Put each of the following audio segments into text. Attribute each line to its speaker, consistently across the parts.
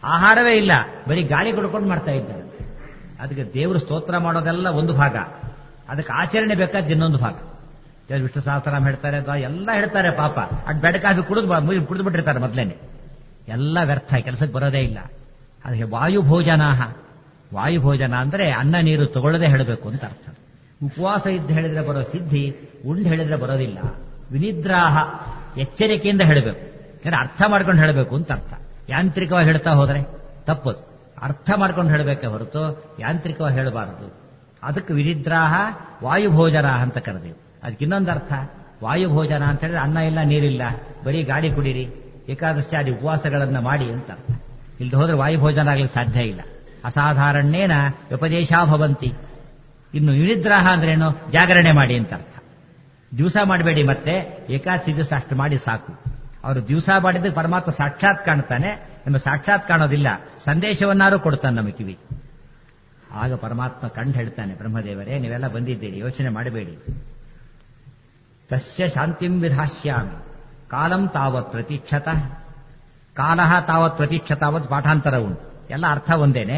Speaker 1: ಆಹಾರವೇ ಇಲ್ಲ ಬರೀ ಗಾಳಿ ಕೊಡ್ಕೊಂಡು ಮಾಡ್ತಾ ಇದ್ದಾರೆ ಅದಕ್ಕೆ ದೇವರು ಸ್ತೋತ್ರ ಮಾಡೋದೆಲ್ಲ ಒಂದು ಭಾಗ ಅದಕ್ಕೆ ಆಚರಣೆ ಬೇಕಾದ ಇನ್ನೊಂದು ಭಾಗ ದೇವ್ರು ವಿಷ್ಣು ಸಹಸ್ರನಾಮ ಹೇಳ್ತಾರೆ ಅಥವಾ ಎಲ್ಲ ಹೇಳ್ತಾರೆ ಪಾಪ ಅದ್ ಬೆಡ ಕಾಫಿ ಕುಡಿದು ಕುಡಿದು ಬಿಟ್ಟಿರ್ತಾರೆ ಮೊದಲೇನೆ ಎಲ್ಲ ವ್ಯರ್ಥ ಕೆಲಸಕ್ಕೆ ಬರೋದೇ ಇಲ್ಲ ಅದಕ್ಕೆ ವಾಯು ಭೋಜನಾಹ ವಾಯು ಭೋಜನ ಅಂದ್ರೆ ಅನ್ನ ನೀರು ತಗೊಳ್ಳದೆ ಹೇಳಬೇಕು ಅಂತ ಅರ್ಥ ಉಪವಾಸ ಇದ್ದು ಹೇಳಿದ್ರೆ ಬರೋ ಸಿದ್ಧಿ ಉಂಡು ಹೇಳಿದ್ರೆ ಬರೋದಿಲ್ಲ ವಿನಿದ್ರಾಹ ಎಚ್ಚರಿಕೆಯಿಂದ ಹೇಳಬೇಕು ಯಾಕಂದ್ರೆ ಅರ್ಥ ಮಾಡ್ಕೊಂಡು ಹೇಳಬೇಕು ಅಂತ ಅರ್ಥ ಯಾಂತ್ರಿಕವಾಗಿ ಹೇಳ್ತಾ ಹೋದ್ರೆ ತಪ್ಪದು ಅರ್ಥ ಮಾಡ್ಕೊಂಡು ಹೇಳಬೇಕೆ ಹೊರತು ಯಾಂತ್ರಿಕವಾಗಿ ಹೇಳಬಾರದು ಅದಕ್ಕೆ ವಿನಿದ್ರಾಹ ವಾಯುಭೋಜನ ಅಂತ ಕರೆದೆವು ಅದಕ್ಕೆ ಇನ್ನೊಂದು ಅರ್ಥ ವಾಯುಭೋಜನ ಅಂತ ಹೇಳಿದ್ರೆ ಅನ್ನ ಇಲ್ಲ ನೀರಿಲ್ಲ ಬರೀ ಗಾಡಿ ಕುಡೀರಿ ಏಕಾದಶಾದಿ ಉಪವಾಸಗಳನ್ನ ಮಾಡಿ ಅಂತ ಅರ್ಥ ಇಲ್ದ ಹೋದ್ರೆ ವಾಯುಭೋಜನ ಆಗ್ಲಿಕ್ಕೆ ಸಾಧ್ಯ ಇಲ್ಲ ಅಸಾಧಾರಣ್ಯೇನ ವ್ಯಪದೇಶಾ ಭವಂತಿ ಇನ್ನು ವಿನಿದ್ರಾಹ ಅಂದ್ರೇನು ಜಾಗರಣೆ ಮಾಡಿ ಅಂತ ಅರ್ಥ ದಿವಸ ಮಾಡಬೇಡಿ ಮತ್ತೆ ಏಕಾದಶಿ ದಿವಸ ಅಷ್ಟು ಮಾಡಿ ಸಾಕು ಅವರು ದಿವಸ ಮಾಡಿದ್ದಕ್ಕೆ ಪರಮಾತ್ಮ ಸಾಕ್ಷಾತ್ ಕಾಣ್ತಾನೆ ನಿಮ್ಮ ಸಾಕ್ಷಾತ್ ಕಾಣೋದಿಲ್ಲ ಸಂದೇಶವನ್ನಾರು ಕೊಡ್ತಾನೆ ನಮ್ಮ ಕಿವಿ ಆಗ ಪರಮಾತ್ಮ ಕಂಡು ಹೇಳ್ತಾನೆ ಬ್ರಹ್ಮದೇವರೇ ನೀವೆಲ್ಲ ಬಂದಿದ್ದೀರಿ ಯೋಚನೆ ಮಾಡಬೇಡಿ ತಸ್ಯ ಶಾಂತಿಂ ವಿಧಾಸ್ಯಾಮಿ ಕಾಲಂ ತಾವತ್ ಪ್ರತೀಕ್ಷತ ಕಾಲಃ ತಾವತ್ ಪ್ರತೀಕ್ಷತ ಅವತ್ ಪಾಠಾಂತರ ಉಂಟು ಎಲ್ಲ ಅರ್ಥ ಒಂದೇನೆ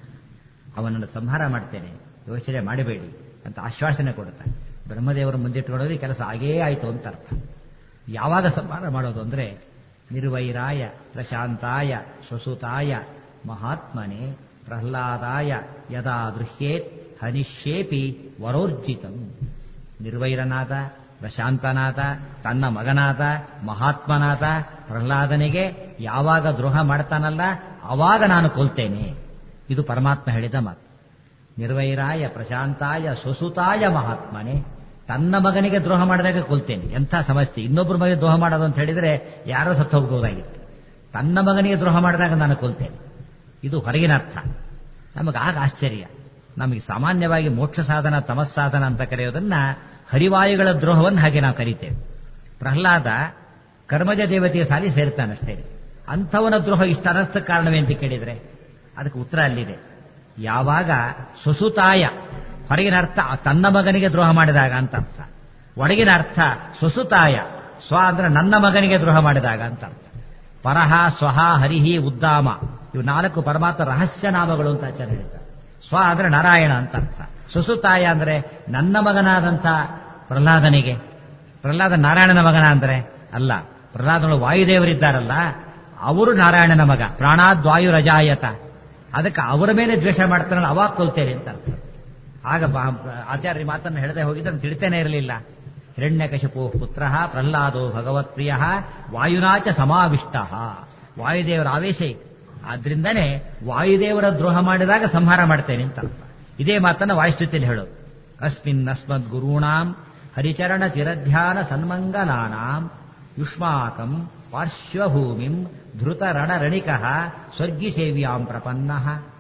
Speaker 1: ಅವನನ್ನು ಸಂಹಾರ ಮಾಡ್ತೇನೆ ಯೋಚನೆ ಮಾಡಬೇಡಿ ಅಂತ ಆಶ್ವಾಸನೆ ಕೊಡುತ್ತಾನೆ ಬ್ರಹ್ಮದೇವರು ಮುಂದಿಟ್ಟುಕೊಳ್ಳೋದು ಕೆಲಸ ಆಗೇ ಆಯಿತು ಅಂತ ಅರ್ಥ ಯಾವಾಗ ಸಂಹಾರ ಮಾಡೋದು ಅಂದ್ರೆ ನಿರ್ವೈರಾಯ ಪ್ರಶಾಂತಾಯ ಸ್ವಸುತಾಯ ಮಹಾತ್ಮನೆ ಪ್ರಹ್ಲಾದಾಯ ಯದಾ ದೃಶ್ಯೇತ್ ಹನಿಶ್ಯೇಪಿ ವರೋರ್ಜಿತಂ ನಿರ್ವೈರನಾದ ಪ್ರಶಾಂತನಾದ ತನ್ನ ಮಗನಾದ ಮಹಾತ್ಮನಾದ ಪ್ರಹ್ಲಾದನಿಗೆ ಯಾವಾಗ ದ್ರೋಹ ಮಾಡ್ತಾನಲ್ಲ ಅವಾಗ ನಾನು ಕೊಲ್ತೇನೆ ಇದು ಪರಮಾತ್ಮ ಹೇಳಿದ ಮಾತು ನಿರ್ವೈರಾಯ ಪ್ರಶಾಂತಾಯ ಸ್ವಸುತಾಯ ಮಹಾತ್ಮನೆ ತನ್ನ ಮಗನಿಗೆ ದ್ರೋಹ ಮಾಡಿದಾಗ ಕೊಲ್ತೇನೆ ಎಂಥ ಸಮಸ್ಯೆ ಇನ್ನೊಬ್ಬರ ಮಗನಿಗೆ ದ್ರೋಹ ಮಾಡೋದು ಅಂತ ಹೇಳಿದ್ರೆ ಯಾರೋ ಸತ್ತು ಹೋಗ್ಬೋದಾಗಿತ್ತು ತನ್ನ ಮಗನಿಗೆ ದ್ರೋಹ ಮಾಡಿದಾಗ ನಾನು ಕೊಲ್ತೇನೆ ಇದು ಹೊರಗಿನ ಅರ್ಥ ನಮಗೆ ಆಗ ಆಶ್ಚರ್ಯ ನಮಗೆ ಸಾಮಾನ್ಯವಾಗಿ ಮೋಕ್ಷ ಸಾಧನ ತಮಸ್ಸಾಧನ ಅಂತ ಕರೆಯೋದನ್ನ ಹರಿವಾಯುಗಳ ದ್ರೋಹವನ್ನು ಹಾಗೆ ನಾವು ಕರಿತೇವೆ ಪ್ರಹ್ಲಾದ ಕರ್ಮಜ ದೇವತೆಯ ಸಾಲಿ ಸೇರ್ತಾನಷ್ಟೇ ಅಂಥವನ ದ್ರೋಹ ಇಷ್ಟ ಅನರ್ಥ ಕಾರಣವೇ ಅಂತ ಕೇಳಿದ್ರೆ ಅದಕ್ಕೆ ಉತ್ತರ ಅಲ್ಲಿದೆ ಯಾವಾಗ ಸ್ವಸುತಾಯ ಹೊರಗಿನ ಅರ್ಥ ತನ್ನ ಮಗನಿಗೆ ದ್ರೋಹ ಮಾಡಿದಾಗ ಅಂತ ಅರ್ಥ ಒಳಗಿನ ಅರ್ಥ ಸ್ವಸುತಾಯ ಸ್ವ ಅಂದ್ರೆ ನನ್ನ ಮಗನಿಗೆ ದ್ರೋಹ ಮಾಡಿದಾಗ ಅಂತ ಅರ್ಥ ಪರಹ ಸ್ವಹ ಹರಿಹಿ ಉದ್ದಾಮ ಇವು ನಾಲ್ಕು ಪರಮಾತ್ಮ ರಹಸ್ಯ ನಾಮಗಳು ಅಂತ ಆಚಾರ್ಯ ಹೇಳ್ತಾರೆ ಸ್ವ ಅಂದ್ರೆ ನಾರಾಯಣ ಅಂತ ಅರ್ಥ ಸುಸುತಾಯ ಅಂದ್ರೆ ನನ್ನ ಮಗನಾದಂಥ ಪ್ರಹ್ಲಾದನಿಗೆ ಪ್ರಹ್ಲಾದ ನಾರಾಯಣನ ಮಗನ ಅಂದ್ರೆ ಅಲ್ಲ ಪ್ರಹ್ಲಾದನು ವಾಯುದೇವರಿದ್ದಾರಲ್ಲ ಅವರು ನಾರಾಯಣನ ಮಗ ಪ್ರಾಣಾದ್ವಾಯು ರಜಾಯತ ಅದಕ್ಕೆ ಅವರ ಮೇಲೆ ದ್ವೇಷ ಮಾಡ್ತಾರಲ್ಲ ಅವಾಗ ಕೊಲ್ತೇನೆ ಅಂತ ಅರ್ಥ ಆಗ ಆಚಾರ್ಯ ಮಾತನ್ನು ಹೇಳದೆ ಹೋಗಿದ್ರೆ ತಿಳಿತೇನೆ ಇರಲಿಲ್ಲ ಹಿರಣ್ಯಕಶಿಪು ಪುತ್ರ ಪ್ರಹ್ಲಾದೋ ಭಗವತ್ಪ್ರಿಯ ವಾಯುನಾಚ ಸಮಾವಿಷ್ಟ ವಾಯುದೇವರ ಆವೇಶ ಆದ್ರಿಂದನೇ ವಾಯುದೇವರ ದ್ರೋಹ ಮಾಡಿದಾಗ ಸಂಹಾರ ಮಾಡ್ತೇನೆ ಅಂತ ಅರ್ಥ ಇದೇ ಮಾತನ್ನ ವಾಯುಸ್ತುತಿಯಲ್ಲಿ ಹೇಳೋದು ಅಸ್ಮಿನ್ ಅಸ್ಮದ್ ಗುರುಣಾಂ ಹರಿಚರಣ ಚಿರಧ್ಯಾನ ಸನ್ಮಂಗಲಾನಾಂ ಯುಷ್ಮಾಕಂ ಪಾರ್ಶ್ವಭೂಮಿಂ ಧೃತ ರಣರಣಿಕ ಸ್ವರ್ಗಿ ಸೇವ್ಯಾಂ ಪ್ರಪನ್ನ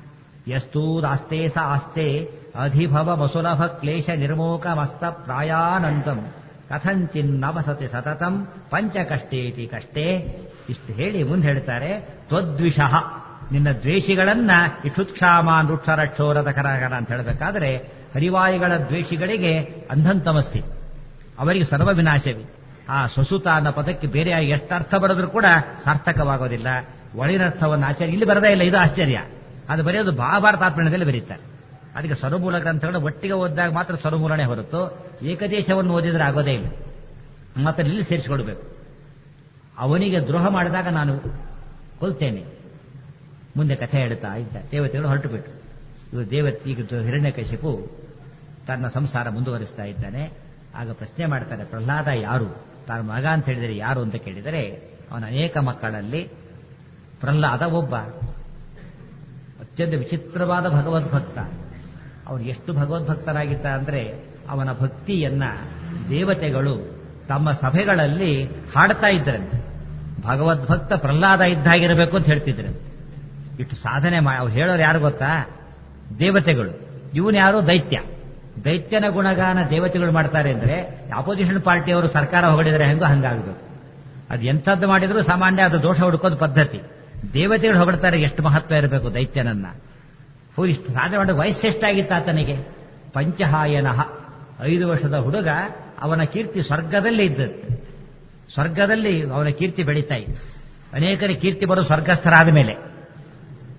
Speaker 1: ಯಸ್ತೂದಾಸ್ತೆ ಸ ಆಸ್ತೆ ಅಧಿಭವ ವಸುಲಭ ಕ್ಲೇಶ ನಿರ್ಮೋಕಮಸ್ತ ಪ್ರಾಯಾನಂದಂ ಕಥಂಚಿನ್ನವಸತಿ ಸತತಂ ಪಂಚಕಷ್ಟೇತಿ ಕಷ್ಟೇ ಇಷ್ಟು ಹೇಳಿ ಮುಂದೆ ಹೇಳ್ತಾರೆ ತ್ವದ್ವಿಷಃ ನಿನ್ನ ದ್ವೇಷಿಗಳನ್ನ ಇಕ್ಷುತ್ಕ್ಷಾಮಾನ್ ವೃಕ್ಷರಕ್ಷೋರದ ಕರಗರ ಅಂತ ಹೇಳಬೇಕಾದ್ರೆ ಹರಿವಾಯುಗಳ ದ್ವೇಷಿಗಳಿಗೆ ಅಂಧಂತಮಸ್ತಿ ಅವರಿಗೆ ಸರ್ವ ವಿನಾಶವಿ ಆ ಸ್ವಸುತ ಅನ್ನೋ ಪದಕ್ಕೆ ಬೇರೆ ಎಷ್ಟು ಅರ್ಥ ಬರೆದ್ರೂ ಕೂಡ ಸಾರ್ಥಕವಾಗೋದಿಲ್ಲ ಒಳಿನ ಅರ್ಥವನ್ನು ಆಚಾರ್ಯ ಇಲ್ಲಿ ಬರದೇ ಇಲ್ಲ ಇದು ಆಶ್ಚರ್ಯ ಅದು ಬರೆಯೋದು ಮಹಾಭಾರತಾತ್ಮಣದಲ್ಲಿ ಬರೀತಾರೆ ಅದಕ್ಕೆ ಸರ್ವಮೂಲ ಗ್ರಂಥಗಳು ಒಟ್ಟಿಗೆ ಓದಿದಾಗ ಮಾತ್ರ ಸರ್ವಮೂಲನೆ ಹೊರತು ಏಕದೇಶವನ್ನು ಓದಿದ್ರೆ ಆಗೋದೇ ಇಲ್ಲ ಮತ್ತೆ ಇಲ್ಲಿ ಸೇರಿಸಿಕೊಡ್ಬೇಕು ಅವನಿಗೆ ದ್ರೋಹ ಮಾಡಿದಾಗ ನಾನು ಕೊಲ್ತೇನೆ ಮುಂದೆ ಕಥೆ ಹೇಳ್ತಾ ಇದ್ದ ದೇವತೆಗಳು ಹೊರಟು ಬಿಟ್ಟು ಇವರು ದೇವತೆ ಈಗ ಹಿರಣ್ಯಕಶಿಪು ತನ್ನ ಸಂಸಾರ ಮುಂದುವರಿಸ್ತಾ ಇದ್ದಾನೆ ಆಗ ಪ್ರಶ್ನೆ ಮಾಡ್ತಾರೆ ಪ್ರಹ್ಲಾದ ಯಾರು ತಾನು ಮಗ ಅಂತ ಹೇಳಿದರೆ ಯಾರು ಅಂತ ಕೇಳಿದರೆ ಅವನ ಅನೇಕ ಮಕ್ಕಳಲ್ಲಿ ಪ್ರಹ್ಲಾದ ಒಬ್ಬ ಅತ್ಯಂತ ವಿಚಿತ್ರವಾದ ಭಗವದ್ಭಕ್ತ ಅವನು ಎಷ್ಟು ಭಗವದ್ಭಕ್ತನಾಗಿದ್ದ ಅಂದ್ರೆ ಅವನ ಭಕ್ತಿಯನ್ನ ದೇವತೆಗಳು ತಮ್ಮ ಸಭೆಗಳಲ್ಲಿ ಹಾಡ್ತಾ ಇದ್ದರಂತೆ ಭಗವದ್ಭಕ್ತ ಪ್ರಹ್ಲಾದ ಇದ್ದಾಗಿರಬೇಕು ಅಂತ ಹೇಳ್ತಿದ್ರಂತೆ ಇಷ್ಟು ಸಾಧನೆ ಮಾಡಿ ಅವ್ರು ಹೇಳೋರು ಯಾರು ಗೊತ್ತಾ ದೇವತೆಗಳು ಇವನು ಯಾರು ದೈತ್ಯ ದೈತ್ಯನ ಗುಣಗಾನ ದೇವತೆಗಳು ಮಾಡ್ತಾರೆ ಅಂದ್ರೆ ಅಪೋಸಿಷನ್ ಪಾರ್ಟಿಯವರು ಸರ್ಕಾರ ಹೊಗಳಿದ್ರೆ ಹೆಂಗೋ ಹಂಗಾಗಬೇಕು ಅದು ಎಂಥದ್ದು ಮಾಡಿದ್ರು ಸಾಮಾನ್ಯ ಅದು ದೋಷ ಹುಡುಕೋದು ಪದ್ಧತಿ ದೇವತೆಗಳು ಹೊಗಳ್ತಾರೆ ಎಷ್ಟು ಮಹತ್ವ ಇರಬೇಕು ದೈತ್ಯನನ್ನ ಅವ್ರು ಇಷ್ಟು ಸಾಧನೆ ಮಾಡಿದ ವಯಸ್ಸೆಷ್ಟಾಗಿತ್ತು ಆತನಿಗೆ ಪಂಚಹಾಯನಃ ಐದು ವರ್ಷದ ಹುಡುಗ ಅವನ ಕೀರ್ತಿ ಸ್ವರ್ಗದಲ್ಲಿ ಇದ್ದದ್ದು ಸ್ವರ್ಗದಲ್ಲಿ ಅವನ ಕೀರ್ತಿ ಬೆಳೀತಾ ಇತ್ತು ಅನೇಕರ ಕೀರ್ತಿ ಬರೋ ಸ್ವರ್ಗಸ್ಥರಾದ ಮೇಲೆ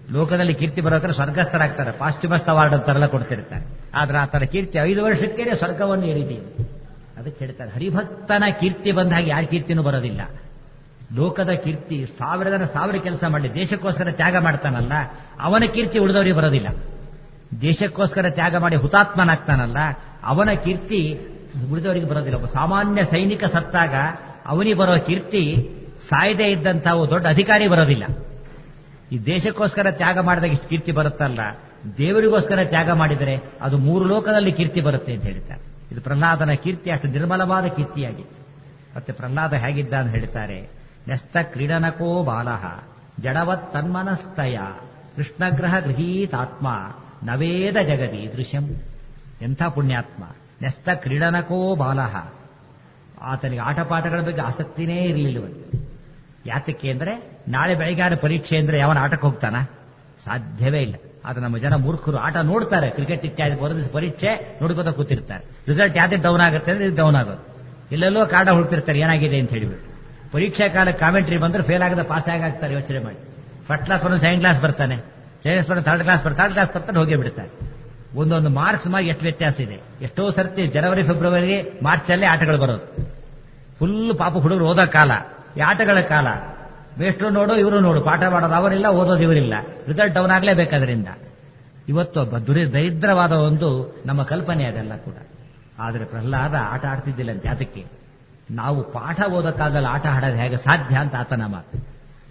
Speaker 1: ಲೋಕದಲ್ಲಿ ಕೀರ್ತಿ ಬರೋದ್ರೆ ಸ್ವರ್ಗಸ್ಥರಾಗ್ತಾರೆ ಪಾಶ್ಚಿಮಸ್ ಅವಾರ್ಡ್ ಅಂತಾರೆಲ್ಲ ಕೊಡ್ತಿರ್ತಾರೆ ಆದ್ರೆ ಆತನ ಕೀರ್ತಿ ಐದು ವರ್ಷಕ್ಕೆ ಸ್ವರ್ಗವನ್ನು ಏರಿದೀನಿ ಅದಕ್ಕೆ ಹೇಳ್ತಾರೆ ಹರಿಭಕ್ತನ ಕೀರ್ತಿ ಬಂದಾಗ ಯಾರ ಕೀರ್ತಿನೂ ಬರೋದಿಲ್ಲ ಲೋಕದ ಕೀರ್ತಿ ಸಾವಿರ ಜನ ಸಾವಿರ ಕೆಲಸ ಮಾಡಿ ದೇಶಕ್ಕೋಸ್ಕರ ತ್ಯಾಗ ಮಾಡ್ತಾನಲ್ಲ ಅವನ ಕೀರ್ತಿ ಉಳಿದವರಿಗೆ ಬರೋದಿಲ್ಲ ದೇಶಕ್ಕೋಸ್ಕರ ತ್ಯಾಗ ಮಾಡಿ ಹುತಾತ್ಮನಾಗ್ತಾನಲ್ಲ ಅವನ ಕೀರ್ತಿ ಉಳಿದವರಿಗೆ ಬರೋದಿಲ್ಲ ಒಬ್ಬ ಸಾಮಾನ್ಯ ಸೈನಿಕ ಸತ್ತಾಗ ಅವನಿಗೆ ಬರೋ ಕೀರ್ತಿ ಸಾಯದೇ ಇದ್ದಂತಹ ದೊಡ್ಡ ಅಧಿಕಾರಿ ಬರೋದಿಲ್ಲ ಈ ದೇಶಕ್ಕೋಸ್ಕರ ತ್ಯಾಗ ಮಾಡಿದಾಗ ಇಷ್ಟು ಕೀರ್ತಿ ಬರುತ್ತಲ್ಲ ದೇವರಿಗೋಸ್ಕರ ತ್ಯಾಗ ಮಾಡಿದರೆ ಅದು ಮೂರು ಲೋಕದಲ್ಲಿ ಕೀರ್ತಿ ಬರುತ್ತೆ ಅಂತ ಹೇಳ್ತಾರೆ ಇದು ಪ್ರಹ್ಲಾದನ ಕೀರ್ತಿ ಅಷ್ಟು ನಿರ್ಮಲವಾದ ಕೀರ್ತಿಯಾಗಿತ್ತು ಮತ್ತೆ ಪ್ರಹ್ಲಾದ ಹೇಗಿದ್ದ ಅಂತ ಹೇಳ್ತಾರೆ ನೆಸ್ತ ಕ್ರೀಡನಕೋ ಬಾಲಃ ಜಡವತ್ ತನ್ಮನಸ್ತಯ ಕೃಷ್ಣಗ್ರಹ ಗೃಹೀತಾತ್ಮ ನವೇದ ಜಗದಿ ದೃಶ್ಯಂ ಎಂಥ ಪುಣ್ಯಾತ್ಮ ನೆಸ್ತ ಕ್ರೀಡನಕೋ ಬಾಲಃ ಆತನಿಗೆ ಆಟಪಾಠಗಳ ಬಗ್ಗೆ ಆಸಕ್ತಿನೇ ಇರಲಿಲ್ಲವಂತೆ ಯಾತಕ್ಕೆ ಅಂದ್ರೆ ನಾಳೆ ಬೆಳಗಾರ ಪರೀಕ್ಷೆ ಅಂದ್ರೆ ಯಾವನ ಆಟಕ್ಕೆ ಹೋಗ್ತಾನ ಸಾಧ್ಯವೇ ಇಲ್ಲ ಆದ್ರೆ ನಮ್ಮ ಜನ ಮೂರ್ಖರು ಆಟ ನೋಡ್ತಾರೆ ಕ್ರಿಕೆಟ್ ಇತ್ಯಾದಿ ಬರೋದು ಪರೀಕ್ಷೆ ನೋಡ್ಕೋತ ಕೂತಿರ್ತಾರೆ ರಿಸಲ್ಟ್ ಯಾವ್ದು ಡೌನ್ ಆಗುತ್ತೆ ಅಂದ್ರೆ ಡೌನ್ ಆಗೋದು ಎಲ್ಲೆಲ್ಲೋ ಕಾರಣ ಹುಡುಕ್ತಿರ್ತಾರೆ ಏನಾಗಿದೆ ಅಂತ ಹೇಳಿಬಿಟ್ಟು ಪರೀಕ್ಷಾ ಕಾಲ ಕಾಮೆಂಟ್ರಿ ಬಂದ್ರೆ ಫೇಲ್ ಆಗದ ಪಾಸ್ ಆಗಾಗ್ತಾರೆ ಯೋಚನೆ ಮಾಡಿ ಫಸ್ಟ್ ಕ್ಲಾಸ್ ಬರೋದು ಸೆಕೆಂಡ್ ಕ್ಲಾಸ್ ಬರ್ತಾನೆ ಸೆಕೆಂಡ್ ಕ್ಲಾಸ್ ಥರ್ಡ್ ಕ್ಲಾಸ್ ಬರ್ತಾರೆ ಥರ್ಡ್ ಕ್ಲಾಸ್ ಬರ್ತಾನೆ ಹೋಗೇ ಬಿಡ್ತಾರೆ ಒಂದೊಂದು ಮಾರ್ಕ್ಸ್ ಮಾಡಿ ಎಷ್ಟು ವ್ಯತ್ಯಾಸ ಇದೆ ಎಷ್ಟೋ ಸರ್ತಿ ಜನವರಿ ಫೆಬ್ರವರಿ ಮಾರ್ಚ್ ಅಲ್ಲೇ ಆಟಗಳು ಬರೋದು ಫುಲ್ ಪಾಪ ಹುಡುಗರು ಓದೋ ಕಾಲ ಈ ಆಟಗಳ ಕಾಲ ಮೇಷ್ಟ್ರು ನೋಡು ಇವರು ನೋಡು ಪಾಠ ಮಾಡೋದು ಅವರಿಲ್ಲ ಓದೋದು ಇವರಿಲ್ಲ ರಿಸಲ್ಟ್ ಡೌನ್ ಆಗಲೇಬೇಕಾದ್ರಿಂದ ಇವತ್ತು ಒಬ್ಬ ದುರಿ ದರಿದ್ರವಾದ ಒಂದು ನಮ್ಮ ಕಲ್ಪನೆ ಅದೆಲ್ಲ ಕೂಡ ಆದರೆ ಪ್ರಹ್ಲಾದ ಆಟ ಆಡ್ತಿದ್ದಿಲ್ಲಂತೆ ಅದಕ್ಕೆ ನಾವು ಪಾಠ ಓದೋ ಕಾಲದಲ್ಲಿ ಆಟ ಆಡೋದು ಹೇಗೆ ಸಾಧ್ಯ ಅಂತ ಆತನ ಮಾತು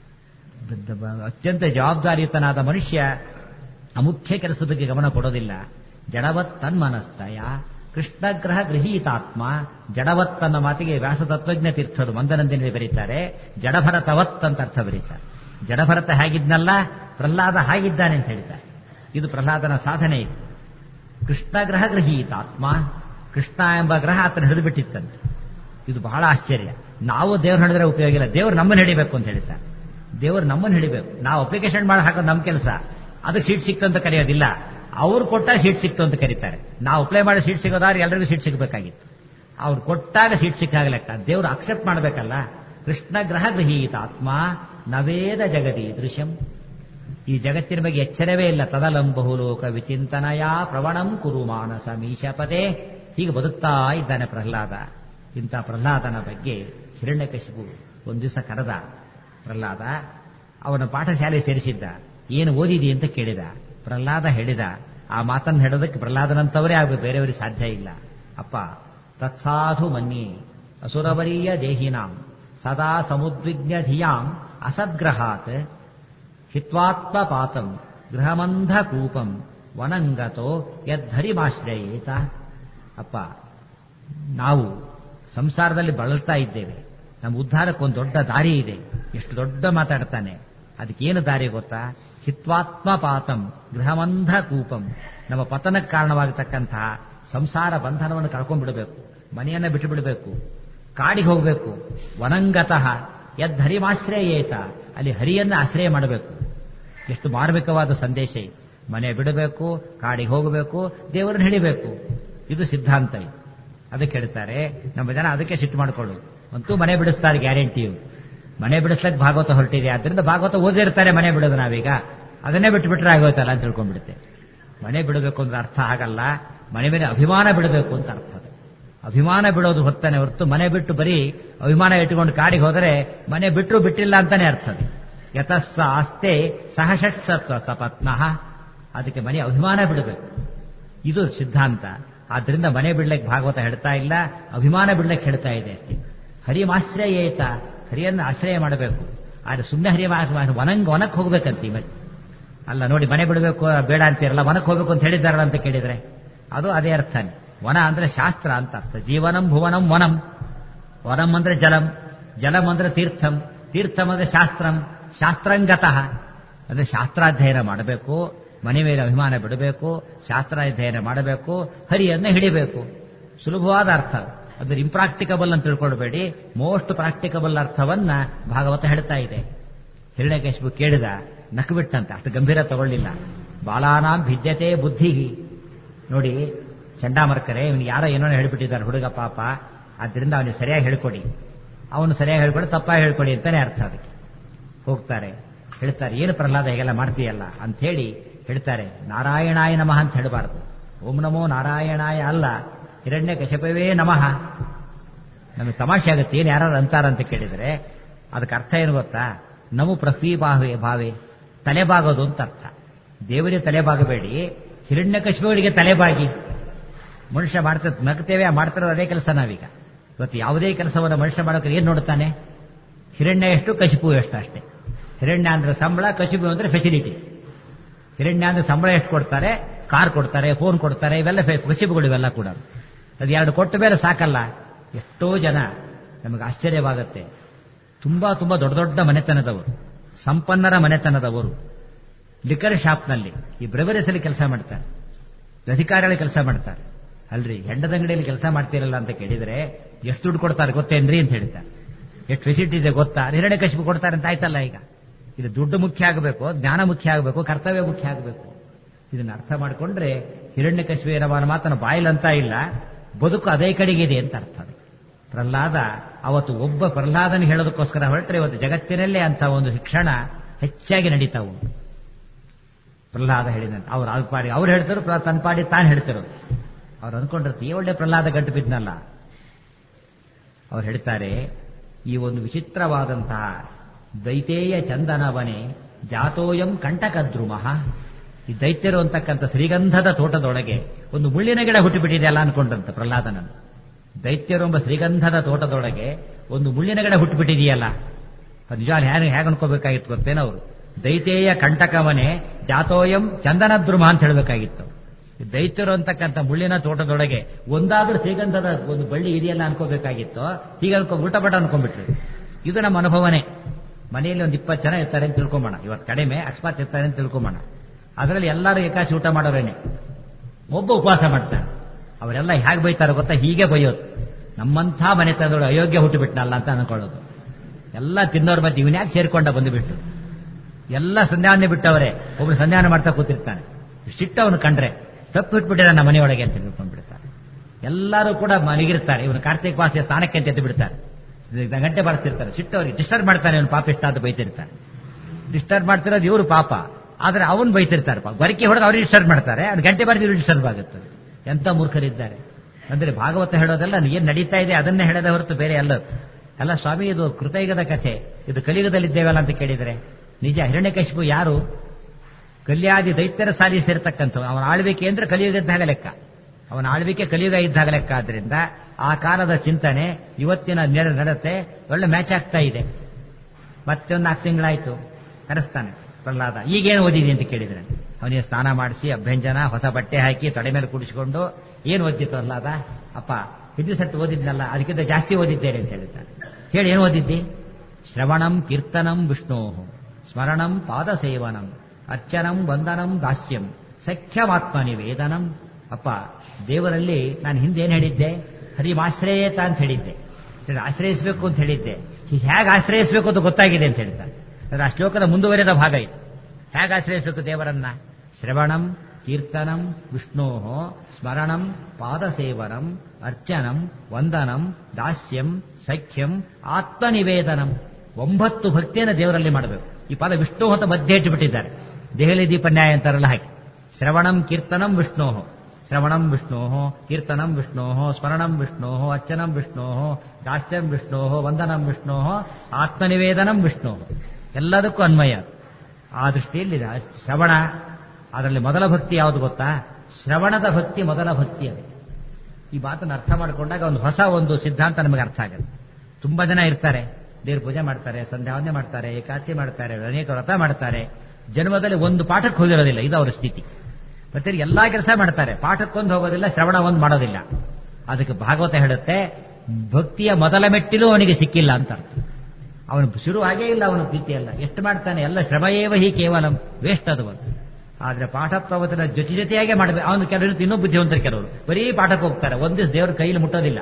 Speaker 1: ಅತ್ಯಂತ ಜವಾಬ್ದಾರಿಯುತನಾದ ಮನುಷ್ಯ ಅಮುಖ್ಯ ಕೆಲಸದ ಬಗ್ಗೆ ಗಮನ ಕೊಡೋದಿಲ್ಲ ಜಡವತ್ ತನ್ಮನಸ್ತಯ ಕೃಷ್ಣಗ್ರಹ ಗೃಹೀತಾತ್ಮ ಜಡವತ್ ಅನ್ನೋ ಮಾತಿಗೆ ವ್ಯಾಸ ತತ್ವಜ್ಞ ತೀರ್ಥರು ಮಂದನಂದಿನಲ್ಲಿ ಬರೀತಾರೆ ಜಡಭರತವತ್ ಅಂತ ಅರ್ಥ ಬರೀತಾರೆ ಜಡಭರತ ಹೇಗಿದ್ನಲ್ಲ ಪ್ರಹ್ಲಾದ ಹಾಗಿದ್ದಾನೆ ಅಂತ ಹೇಳ್ತಾರೆ ಇದು ಪ್ರಹ್ಲಾದನ ಸಾಧನೆ ಇದು ಕೃಷ್ಣಗ್ರಹ ಗೃಹೀತಾತ್ಮ ಕೃಷ್ಣ ಎಂಬ ಗ್ರಹ ಆತನ ಹಿಡಿದು ಬಿಟ್ಟಿತ್ತಂತೆ ಇದು ಬಹಳ ಆಶ್ಚರ್ಯ ನಾವು ದೇವ್ರು ಹಿಡಿದ್ರೆ ಉಪಯೋಗ ಇಲ್ಲ ದೇವ್ರು ನಮ್ಮನ್ನು ಹಿಡಿಬೇಕು ಅಂತ ಹೇಳ್ತಾರೆ ದೇವ್ರು ನಮ್ಮನ್ನು ಹಿಡಿಬೇಕು ನಾವು ಅಪ್ಲಿಕೇಶನ್ ಮಾಡಿ ಹಾಕೋದು ನಮ್ಮ ಕೆಲಸ ಅದಕ್ಕೆ ಸೀಟ್ ಸಿಕ್ತು ಅಂತ ಕರೆಯೋದಿಲ್ಲ ಅವ್ರು ಕೊಟ್ಟಾಗ ಸೀಟ್ ಸಿಕ್ತು ಅಂತ ಕರೀತಾರೆ ನಾವು ಅಪ್ಲೈ ಮಾಡಿ ಸೀಟ್ ಸಿಗೋದಾದ್ರೆ ಎಲ್ಲರಿಗೂ ಸೀಟ್ ಸಿಗಬೇಕಾಗಿತ್ತು ಅವ್ರು ಕೊಟ್ಟಾಗ ಸೀಟ್ ಸಿಕ್ಕಾಗ ಲೆಕ್ಕ ದೇವ್ರು ಅಕ್ಸೆಪ್ಟ್ ಮಾಡಬೇಕಲ್ಲ ಕೃಷ್ಣ ಗ್ರಹ ಗೃಹೀತ ಆತ್ಮ ನವೇದ ಜಗದಿ ದೃಶ್ಯಂ ಈ ಜಗತ್ತಿನ ಬಗ್ಗೆ ಎಚ್ಚರವೇ ಇಲ್ಲ ತದಲಂ ಬಹುಲೋಕ ವಿಚಿಂತನಯ ಪ್ರವಣಂ ಕುರು ಮಾನಸ ಮೀಶಪದೇ ಹೀಗೆ ಬದುಕ್ತಾ ಇದ್ದಾನೆ ಪ್ರಹ್ಲಾದ ಇಂಥ ಪ್ರಹ್ಲಾದನ ಬಗ್ಗೆ ಹಿರಣ್ಯಕಶಿಪು ಒಂದು ದಿವಸ ಕರೆದ ಪ್ರಹ್ಲಾದ ಅವನ ಪಾಠಶಾಲೆ ಸೇರಿಸಿದ್ದ ಏನು ಓದಿದಿ ಅಂತ ಕೇಳಿದ ಪ್ರಹ್ಲಾದ ಹೇಳಿದ ಆ ಮಾತನ್ನು ಹೇಳೋದಕ್ಕೆ ಪ್ರಹ್ಲಾದನಂತವರೇ ಆಗಬೇಕು ಬೇರೆಯವರಿಗೆ ಸಾಧ್ಯ ಇಲ್ಲ ಅಪ್ಪ ತತ್ಸಾಧು ಮನ್ಯೆ ಅಸುರವರೀಯ ದೇಹಿನಾಂ ಸದಾ ಸಮುದ್ವಿಗ್ನ ಧಿಯಾಂ ಅಸದ್ಗ್ರಹಾತ್ ಹಿತ್ವಾತ್ಮಪಾತಂ ಗೃಹಮಂಧ ಕೂಪಂ ವನಂಗತೋ ಯದ್ಧರಿಮಾಶ್ರಯೇತ ಅಪ್ಪ ನಾವು ಸಂಸಾರದಲ್ಲಿ ಬಳಲ್ತಾ ಇದ್ದೇವೆ ನಮ್ಮ ಉದ್ಧಾರಕ್ಕೆ ಒಂದು ದೊಡ್ಡ ದಾರಿ ಇದೆ ಎಷ್ಟು ದೊಡ್ಡ ಮಾತಾಡ್ತಾನೆ ಅದಕ್ಕೇನು ದಾರಿ ಗೊತ್ತಾ ಹಿತ್ವಾತ್ಮಪಾತಂ ಗೃಹಮಂಧ ಕೂಪಂ ನಮ್ಮ ಪತನಕ್ಕೆ ಕಾರಣವಾಗತಕ್ಕಂತಹ ಸಂಸಾರ ಬಂಧನವನ್ನು ಕಳ್ಕೊಂಡ್ಬಿಡಬೇಕು ಮನೆಯನ್ನ ಬಿಟ್ಟು ಬಿಡಬೇಕು ಕಾಡಿಗೆ ಹೋಗಬೇಕು ವನಂಗತಃ ಯದ್ ಹರಿಮಾಶ್ರಯೇತ ಅಲ್ಲಿ ಹರಿಯನ್ನ ಆಶ್ರಯ ಮಾಡಬೇಕು ಎಷ್ಟು ಮಾರ್ಮಿಕವಾದ ಸಂದೇಶ ಇದು ಮನೆ ಬಿಡಬೇಕು ಕಾಡಿಗೆ ಹೋಗಬೇಕು ದೇವರನ್ನು ಹಿಡಿಬೇಕು ಇದು ಸಿದ್ಧಾಂತ ಇದು ಅದಕ್ಕೆ ಹೇಳ್ತಾರೆ ನಮ್ಮ ಜನ ಅದಕ್ಕೆ ಸಿಟ್ಟು ಮಾಡಿಕೊಳ್ಳೋದು ಅಂತೂ ಮನೆ ಬಿಡಿಸ್ತಾರೆ ಗ್ಯಾರಂಟಿಯು ಮನೆ ಬಿಡಿಸ್ಲಕ್ಕೆ ಭಾಗವತ ಹೊರಟಿದೆ ಆದ್ರಿಂದ ಭಾಗವತ ಓದಿರ್ತಾರೆ ಮನೆ ಬಿಡೋದು ನಾವೀಗ ಅದನ್ನೇ ಬಿಟ್ಟು ಬಿಟ್ರೆ ಆಗೋಯ್ತಲ್ಲ ಅಂತ ತಿಳ್ಕೊಂಡ್ಬಿಡುತ್ತೆ ಮನೆ ಬಿಡಬೇಕು ಅಂದ್ರೆ ಅರ್ಥ ಆಗಲ್ಲ ಮನೆ ಮೇಲೆ ಅಭಿಮಾನ ಬಿಡಬೇಕು ಅಂತ ಅರ್ಥ ಅದು ಅಭಿಮಾನ ಬಿಡೋದು ಹೊತ್ತಾನೆ ಹೊರತು ಮನೆ ಬಿಟ್ಟು ಬರೀ ಅಭಿಮಾನ ಇಟ್ಟುಕೊಂಡು ಕಾಡಿಗೆ ಹೋದರೆ ಮನೆ ಬಿಟ್ಟರು ಬಿಟ್ಟಿಲ್ಲ ಅಂತಾನೆ ಅರ್ಥ ಅದು ಯತಸ್ಸ ಆಸ್ತೆ ಸಹಷಟ್ಸತ್ವ ಸಪತ್ನಃ ಅದಕ್ಕೆ ಮನೆ ಅಭಿಮಾನ ಬಿಡಬೇಕು ಇದು ಸಿದ್ಧಾಂತ ಆದ್ರಿಂದ ಮನೆ ಬಿಡ್ಲಿಕ್ಕೆ ಭಾಗವತ ಹೇಳ್ತಾ ಇಲ್ಲ ಅಭಿಮಾನ ಬಿಡ್ಲಿಕ್ಕೆ ಹೇಳ್ತಾ ಇದೆ ಅಷ್ಟೇ ಹರಿಮಾಶ್ರಯೇತ ಹರಿಯನ್ನು ಆಶ್ರಯ ಮಾಡಬೇಕು ಆದ್ರೆ ಸುಮ್ಮನೆ ಹರಿ ವನಂಗ್ ವನಕ್ಕೆ ಹೋಗ್ಬೇಕಂತ ಮತ್ತೆ ಅಲ್ಲ ನೋಡಿ ಮನೆ ಬಿಡಬೇಕು ಬೇಡ ಅಂತೀರಲ್ಲ ವನಕ್ಕೆ ಹೋಗ್ಬೇಕು ಅಂತ ಹೇಳಿದಾರಲ್ಲ ಅಂತ ಕೇಳಿದ್ರೆ ಅದು ಅದೇ ಅರ್ಥನೇ ವನ ಅಂದ್ರೆ ಶಾಸ್ತ್ರ ಅಂತ ಅರ್ಥ ಜೀವನಂ ಭುವನಂ ವನಂ ವನಂ ಅಂದ್ರೆ ಜಲಂ ಜಲಂ ಅಂದ್ರೆ ತೀರ್ಥಂ ತೀರ್ಥಂ ಅಂದ್ರೆ ಶಾಸ್ತ್ರಂ ಶಾಸ್ತ್ರಂಗತಃ ಅಂದ್ರೆ ಶಾಸ್ತ್ರಾಧ್ಯಯನ ಮಾಡಬೇಕು ಮನೆ ಮೇಲೆ ಅಭಿಮಾನ ಬಿಡಬೇಕು ಶಾಸ್ತ್ರಾಧ್ಯಯನ ಮಾಡಬೇಕು ಹರಿಯನ್ನ ಹಿಡಿಬೇಕು ಸುಲಭವಾದ ಅರ್ಥ ಅಂದ್ರೆ ಇಂಪ್ರಾಕ್ಟಿಕಬಲ್ ಅಂತ ತಿಳ್ಕೊಳ್ಬೇಡಿ ಮೋಸ್ಟ್ ಪ್ರಾಕ್ಟಿಕಬಲ್ ಅರ್ಥವನ್ನ ಭಾಗವತ ಹೇಳ್ತಾ ಇದೆ ಹಿರಣ್ಯಕೇಶಬು ಕೇಳಿದ ನಕ್ಬಿಟ್ಟಂತೆ ಅಷ್ಟು ಗಂಭೀರ ತಗೊಳ್ಳಿಲ್ಲ ಬಾಲಾನಾಂ ಭಿದ್ಯತೆ ಬುದ್ಧಿ ನೋಡಿ ಚಂಡಾಮರ್ಕರೆ ಇವನು ಯಾರೋ ಏನೋ ಹೇಳ್ಬಿಟ್ಟಿದ್ದಾರೆ ಹುಡುಗ ಪಾಪ ಆದ್ರಿಂದ ಅವನಿಗೆ ಸರಿಯಾಗಿ ಹೇಳ್ಕೊಡಿ ಅವನು ಸರಿಯಾಗಿ ಹೇಳ್ಕೊಡಿ ತಪ್ಪಾಗಿ ಹೇಳ್ಕೊಡಿ ಅಂತಾನೆ ಅರ್ಥ ಅದಕ್ಕೆ ಹೋಗ್ತಾರೆ ಹೇಳ್ತಾರೆ ಏನು ಪ್ರಹ್ಲಾದ ಹೇಗೆಲ್ಲ ಮಾಡ್ತೀಯಲ್ಲ ಅಂಥೇಳಿ ಹೇಳ್ತಾರೆ ನಾರಾಯಣಾಯ ನಮಃ ಅಂತ ಹೇಳಬಾರದು ಓಂ ನಮೋ ನಾರಾಯಣಾಯ ಅಲ್ಲ ಹಿರಣ್ಯ ಕಶಪವೇ ನಮಃ ನಮಗೆ ತಮಾಷೆ ಆಗುತ್ತೆ ಏನು ಯಾರು ಅಂತಾರಂತ ಕೇಳಿದರೆ ಅದಕ್ಕೆ ಅರ್ಥ ಏನು ಗೊತ್ತಾ ನಮು ಪ್ರಫೀ ಬಾಹೆ ಭಾವೆ ತಲೆಬಾಗೋದು ಅಂತ ಅರ್ಥ ದೇವರಿಗೆ ತಲೆಬಾಗಬೇಡಿ ಹಿರಣ್ಯ ಕಶ್ಮಗಳಿಗೆ ತಲೆಬಾಗಿ ಮನುಷ್ಯ ಮಾಡ್ತಾ ನಗ್ತೇವೆ ಮಾಡ್ತಿರೋದು ಅದೇ ಕೆಲಸ ನಾವೀಗ ಇವತ್ತು ಯಾವುದೇ ಕೆಲಸವನ್ನು ಮನುಷ್ಯ ಮಾಡೋಕೆ ಏನು ನೋಡ್ತಾನೆ ಹಿರಣ್ಯ ಎಷ್ಟು ಕಶಿಪು ಎಷ್ಟು ಅಷ್ಟೇ ಹಿರಣ್ಯ ಅಂದ್ರೆ ಸಂಬಳ ಕಶಿಪು ಅಂದ್ರೆ ಫೆಸಿಲಿಟಿ ಹಿರಣ್ಯ ಅಂದ್ರೆ ಸಂಬಳ ಎಷ್ಟು ಕೊಡ್ತಾರೆ ಕಾರ್ ಕೊಡ್ತಾರೆ ಫೋನ್ ಕೊಡ್ತಾರೆ ಇವೆಲ್ಲ ಕಶಿಪುಗಳು ಇವೆಲ್ಲ ಕೂಡ ಅದು ಎರಡು ಕೊಟ್ಟ ಮೇಲೆ ಸಾಕಲ್ಲ ಎಷ್ಟೋ ಜನ ನಮಗೆ ಆಶ್ಚರ್ಯವಾಗುತ್ತೆ ತುಂಬಾ ತುಂಬಾ ದೊಡ್ಡ ದೊಡ್ಡ ಮನೆತನದವರು ಸಂಪನ್ನರ ಮನೆತನದವರು ಲಿಕರ್ ಶಾಪ್ನಲ್ಲಿ ಈ ಬ್ರೆವರೀಸಲ್ಲಿ ಕೆಲಸ ಮಾಡ್ತಾರೆ ಅಧಿಕಾರಿಗಳ ಕೆಲಸ ಮಾಡ್ತಾರೆ ಅಲ್ರಿ ಹೆಂಡದಂಗಡಿಯಲ್ಲಿ ಕೆಲಸ ಮಾಡ್ತೀರಲ್ಲ ಅಂತ ಕೇಳಿದ್ರೆ ಎಷ್ಟು ದುಡ್ಡು ಕೊಡ್ತಾರೆ ಗೊತ್ತೇನ್ರಿ ಅಂತ ಹೇಳ್ತಾರೆ ಎಷ್ಟು ಫೆಸಿಲಿಟಿ ಇದೆ ಗೊತ್ತಾ ಹಿರಣ್ಯ ಕಶಿಪು ಕೊಡ್ತಾರೆ ಅಂತ ಆಯ್ತಲ್ಲ ಈಗ ಇದು ದುಡ್ಡು ಮುಖ್ಯ ಆಗಬೇಕು ಜ್ಞಾನ ಮುಖ್ಯ ಆಗಬೇಕು ಕರ್ತವ್ಯ ಮುಖ್ಯ ಆಗಬೇಕು ಇದನ್ನ ಅರ್ಥ ಮಾಡಿಕೊಂಡ್ರೆ ಹಿರಣ್ಯ ಕಶಿಪುವಿನ ಮಾತನ ಬಾಯಿಲಂತ ಇಲ್ಲ ಬದುಕು ಅದೇ ಕಡೆಗಿದೆ ಅಂತ ಅರ್ಥ ಪ್ರಹ್ಲಾದ ಅವತ್ತು ಒಬ್ಬ ಪ್ರಹ್ಲಾದನ ಹೇಳೋದಕ್ಕೋಸ್ಕರ ಹೊರಟ್ರೆ ಇವತ್ತು ಜಗತ್ತಿನಲ್ಲೇ ಅಂತ ಒಂದು ಶಿಕ್ಷಣ ಹೆಚ್ಚಾಗಿ ನಡೀತಾವು ಪ್ರಹ್ಲಾದ ಹೇಳಿದಂತೆ ಅವ್ರು ಅವ್ರ ಪಾಡಿ ಅವ್ರು ಹೇಳ್ತಾರೋ ತನ್ನ ಪಾಡಿ ತಾನು ಹೇಳ್ತಿರೋದು ಅವ್ರು ಅನ್ಕೊಂಡಿರ್ತೀವಿ ಒಳ್ಳೆ ಪ್ರಹ್ಲಾದ ಗಂಟು ಬಿದ್ನಲ್ಲ ಅವ್ರು ಹೇಳ್ತಾರೆ ಈ ಒಂದು ವಿಚಿತ್ರವಾದಂತಹ ದೈತೇಯ ಚಂದನವನೆ ಜಾತೋಯಂ ಕಂಟಕದ್ರುಮಃ ಈ ದೈತ್ಯರು ಅಂತಕ್ಕಂಥ ಶ್ರೀಗಂಧದ ತೋಟದೊಳಗೆ ಒಂದು ಮುಳ್ಳಿನ ಗಿಡ ಹುಟ್ಟುಬಿಟ್ಟಿದೆಯಲ್ಲ ಅನ್ಕೊಂಡಂತ ಪ್ರಹ್ಲಾದನನ್ನು ದೈತ್ಯರು ಎಂಬ ಶ್ರೀಗಂಧದ ತೋಟದೊಳಗೆ ಒಂದು ಮುಳ್ಳಿನ ಗಿಡ ಹುಟ್ಟುಬಿಟ್ಟಿದೆಯಲ್ಲ ನಿಜ ಹೇಗೆ ಹೇಗೆ ಅನ್ಕೋಬೇಕಾಗಿತ್ತು ಗೊತ್ತೇನೋ ಅವರು ದೈತೇಯ ಕಂಟಕವನೆ ಜಾತೋಯಂ ಚಂದನದ್ರುಮ ಅಂತ ಹೇಳಬೇಕಾಗಿತ್ತು ದೈತ್ಯರು ಅಂತಕ್ಕಂಥ ಮುಳ್ಳಿನ ತೋಟದೊಳಗೆ ಒಂದಾದ್ರೂ ಶ್ರೀಗಂಧದ ಒಂದು ಬಳ್ಳಿ ಇದೆಯಲ್ಲ ಅನ್ಕೋಬೇಕಾಗಿತ್ತು ಹೀಗೆ ಅನ್ಕೊ ಊಟಪಟ ಅನ್ಕೊಂಡ್ಬಿಟ್ರಿ ಇದು ನಮ್ಮ ಅನುಭವನೇ ಮನೆಯಲ್ಲಿ ಒಂದು ಇಪ್ಪತ್ತು ಜನ ಇರ್ತಾರೆ ಅಂತ ತಿಳ್ಕೊಂಬೋಣ ಇವತ್ತು ಕಡಿಮೆ ಅಕಸ್ಮಾತ್ ಇರ್ತಾರೆ ಅಂತ ತಿಳ್ಕೊಂಬೋಣ ಅದರಲ್ಲಿ ಎಲ್ಲರೂ ಏಕಾಶಿ ಊಟ ಮಾಡೋರೇನೆ ಒಬ್ಬ ಉಪವಾಸ ಮಾಡ್ತಾರೆ ಅವರೆಲ್ಲ ಹೇಗೆ ಬೈತಾರೆ ಗೊತ್ತಾ ಹೀಗೆ ಬೈಯೋದು ನಮ್ಮಂಥ ಮನೆತನದೊಳು ಅಯೋಗ್ಯ ಹುಟ್ಟುಬಿಟ್ನಲ್ಲ ಅಂತ ಅನ್ಕೊಳ್ಳೋದು ಎಲ್ಲ ತಿನ್ನೋರ್ ಮಧ್ಯೆ ಇವನ್ ಯಾಕೆ ಸೇರ್ಕೊಂಡ ಬಂದುಬಿಟ್ಟು ಎಲ್ಲ ಸಂಧ್ಯಾವನ್ನೇ ಬಿಟ್ಟವರೇ ಒಬ್ರು ಸಂಧ್ಯಾನ ಮಾಡ್ತಾ ಕೂತಿರ್ತಾನೆ ಸಿಟ್ಟು ಅವನು ಕಂಡ್ರೆ ತಪ್ಪು ಬಿಟ್ಬಿಟ್ಟಿದ ನಮ್ಮ ಮನೆಯೊಳಗೆ ಅಂತ ತಿಳ್ಕೊಂಡ್ಬಿಡ್ತಾರೆ ಎಲ್ಲರೂ ಕೂಡ ಮಲಗಿರ್ತಾರೆ ಇವನು ಕಾರ್ತಿಕ ಮಾಸ ಸ್ಥಾನಕ್ಕೆ ಅಂತ ಎದ್ದು ಬಿಡ್ತಾರೆ ಗಂಟೆ ಬಾರಿಸ್ತಿರ್ತಾರೆ ಸಿಟ್ಟು ಅವ್ರಿಗೆ ಡಿಸ್ಟರ್ಬ್ ಮಾಡ್ತಾನೆ ಇವನು ಪಾಪ ಇಷ್ಟ ಅಂತ ಬೈತಿರ್ತಾರೆ ಡಿಸ್ಟರ್ಬ್ ಮಾಡ್ತಿರೋದು ಇವರು ಪಾಪ ಆದ್ರೆ ಅವನು ಬೈತಿರ್ತಾರೆ ಪಾಪ ಗೊರಕೆ ಹೊಡೆದು ಅವ್ರಿಗೆ ಡಿಸ್ಟರ್ಬ್ ಮಾಡ್ತಾರೆ ಅವ್ರು ಗಂಟೆ ಬಾರಿಸಿ ಡಿಸ್ಟರ್ಬ್ ಆಗುತ್ತೆ ಎಂತ ಮೂರ್ಖರಿದ್ದಾರೆ ಅಂದ್ರೆ ಭಾಗವತ ಹೇಳೋದೆಲ್ಲ ಏನ್ ನಡೀತಾ ಇದೆ ಅದನ್ನೇ ಹೇಳದೆ ಹೊರತು ಬೇರೆ ಅಲ್ಲದು ಅಲ್ಲ ಸ್ವಾಮಿ ಇದು ಕೃತಯುಗದ ಕಥೆ ಇದು ಕಲಿಯುಗದಲ್ಲಿದ್ದೇವಲ್ಲ ಅಂತ ಕೇಳಿದರೆ ನಿಜ ಹಿರಣ್ಯಕಶಿಪು ಯಾರು ಕಲ್ಯಾದಿ ದೈತ್ಯರ ಸಾಲಿ ಸೇರ್ತಕ್ಕಂಥವು ಅವನ ಆಳ್ವಿಕೆ ಅಂದ್ರೆ ಕಲಿಯುಗ ಇದ್ದಾಗ ಲೆಕ್ಕ ಅವನ ಆಳ್ವಿಕೆ ಕಲಿಯುಗ ಇದ್ದಾಗ ಲೆಕ್ಕ ಆದ್ರಿಂದ ಆ ಕಾಲದ ಚಿಂತನೆ ಇವತ್ತಿನ ನಡತೆ ಒಳ್ಳೆ ಮ್ಯಾಚ್ ಆಗ್ತಾ ಇದೆ ಮತ್ತೆ ಒಂದು ನಾಲ್ಕು ತಿಂಗಳಾಯ್ತು ಕರೆಸ್ತಾನೆ ಪ್ರಹ್ಲಾದ ಈಗೇನು ಓದಿದೆ ಅಂತ ಕೇಳಿದ್ರೆ ಅವನಿಗೆ ಸ್ನಾನ ಮಾಡಿಸಿ ಅಭ್ಯಂಜನ ಹೊಸ ಬಟ್ಟೆ ಹಾಕಿ ತೊಡೆ ಮೇಲೆ ಕುಡಿಸಿಕೊಂಡು ಏನು ಓದಿ ಪ್ರಹ್ಲಾದ ಅಪ್ಪ ಹಿಂದಿ ಸರ್ತಿ ಓದಿದ್ನಲ್ಲ ಅದಕ್ಕಿಂತ ಜಾಸ್ತಿ ಓದಿದ್ದೇನೆ ಅಂತ ಹೇಳ್ತಾನೆ ಹೇಳಿ ಏನು ಓದಿದ್ದಿ ಶ್ರವಣಂ ಕೀರ್ತನಂ ವಿಷ್ಣೋ ಸ್ಮರಣಂ ಪಾದ ಸೇವನಂ ಅರ್ಚನಂ ವಂದನಂ ದಾಸ್ಯಂ ಸಖ್ಯಮಾತ್ಮ ನಿವೇದನಂ ಅಪ್ಪ ದೇವರಲ್ಲಿ ನಾನು ಹಿಂದೆ ಏನು ಹೇಳಿದ್ದೆ ಹರಿಮಾಶ್ರಯೇತ ಅಂತ ಹೇಳಿದ್ದೆ ಆಶ್ರಯಿಸಬೇಕು ಅಂತ ಹೇಳಿದ್ದೆ ಹೇಗೆ ಆಶ್ರಯಿಸಬೇಕು ಅಂತ ಗೊತ್ತಾಗಿದೆ ಅಂತ ಹೇಳ್ತಾರೆ ಅಂದ್ರೆ ಆ ಶ್ಲೋಕದ ಮುಂದುವರೆದ ಭಾಗ ಇದು ಹೇಗೆ ಆಶ್ರಯಿಸಬೇಕು ದೇವರನ್ನ ಶ್ರವಣಂ ಕೀರ್ತನಂ ವಿಷ್ಣೋ ಸ್ಮರಣಂ ಪಾದಸೇವನಂ ಅರ್ಚನಂ ವಂದನಂ ದಾಸ್ಯಂ ಸಖ್ಯಂ ಆತ್ಮನಿವೇದನಂ ಒಂಬತ್ತು ಭಕ್ತಿಯನ್ನು ದೇವರಲ್ಲಿ ಮಾಡಬೇಕು ಈ ಪದ ವಿಷ್ಣು ಅಂತ ಮಧ್ಯೆ ಇಟ್ಟುಬಿಟ್ಟಿದ್ದಾರೆ ದೆಹಲಿ ದೀಪನ್ಯಾಯ ಅಂತಾರಲ್ಲ ಹಾಗೆ ಶ್ರವಣಂ ಕೀರ್ತನಂ ವಿಷ್ಣೋ ಶ್ರವಣಂ ವಿಷ್ಣೋ ಕೀರ್ತನಂ ವಿಷ್ಣೋ ಸ್ಮರಣಂ ವಿಷ್ಣೋ ಅರ್ಚನಂ ವಿಷ್ಣೋ ದಾಸ್ಯಂ ವಿಷ್ಣೋ ವಂದನಂ ವಿಷ್ಣೋ ಆತ್ಮನಿವೇದನಂ ವಿಷ್ಣು ಎಲ್ಲದಕ್ಕೂ ಅನ್ವಯ ಆ ದೃಷ್ಟಿಯಲ್ಲಿ ಶ್ರವಣ ಅದರಲ್ಲಿ ಮೊದಲ ಭಕ್ತಿ ಯಾವುದು ಗೊತ್ತಾ ಶ್ರವಣದ ಭಕ್ತಿ ಮೊದಲ ಭಕ್ತಿ ಅದು ಈ ಮಾತನ್ನು ಅರ್ಥ ಮಾಡಿಕೊಂಡಾಗ ಒಂದು ಹೊಸ ಒಂದು ಸಿದ್ಧಾಂತ ನಮಗೆ ಅರ್ಥ ಆಗುತ್ತೆ ತುಂಬಾ ಜನ ಇರ್ತಾರೆ ದೇವ್ರ ಪೂಜೆ ಮಾಡ್ತಾರೆ ಸಂಧ್ಯಾವಂದನೆ ಮಾಡ್ತಾರೆ ಏಕಾಚಿ ಮಾಡ್ತಾರೆ ಅನೇಕ ವ್ರತ ಮಾಡ್ತಾರೆ ಜನ್ಮದಲ್ಲಿ ಒಂದು ಪಾಠಕ್ಕೆ ಹೋಗಿರೋದಿಲ್ಲ ಇದು ಅವರ ಸ್ಥಿತಿ ಮತ್ತೆ ಎಲ್ಲಾ ಕೆಲಸ ಮಾಡ್ತಾರೆ ಪಾಠಕ್ಕೊಂದು ಹೋಗೋದಿಲ್ಲ ಶ್ರವಣ ಒಂದು ಮಾಡೋದಿಲ್ಲ ಅದಕ್ಕೆ ಭಾಗವತ ಹೇಳುತ್ತೆ ಭಕ್ತಿಯ ಮೊದಲ ಮೆಟ್ಟಿಲು ಅವನಿಗೆ ಸಿಕ್ಕಿಲ್ಲ ಅಂತ ಅರ್ಥ ಅವನು ಶುರು ಹಾಗೇ ಇಲ್ಲ ಅವನ ಪ್ರೀತಿಯಲ್ಲ ಎಷ್ಟು ಮಾಡ್ತಾನೆ ಎಲ್ಲ ಶ್ರಮಯೇವ ಹಿ ಕೇವಲ ವೇಸ್ಟ್ ಅದು ಆದ್ರೆ ಪಾಠ ಪ್ರವಚನ ಜೊತೆ ಜೊತೆಯಾಗೆ ಮಾಡಬೇಕು ಅವನು ಕೆಲವರು ಇನ್ನೂ ಬುದ್ಧಿವಂತರು ಕೆಲವರು ಬರೀ ಪಾಠಕ್ಕೆ ಹೋಗ್ತಾರೆ ಒಂದೇ ದೇವ್ರ ಕೈಲಿ ಮುಟ್ಟೋದಿಲ್ಲ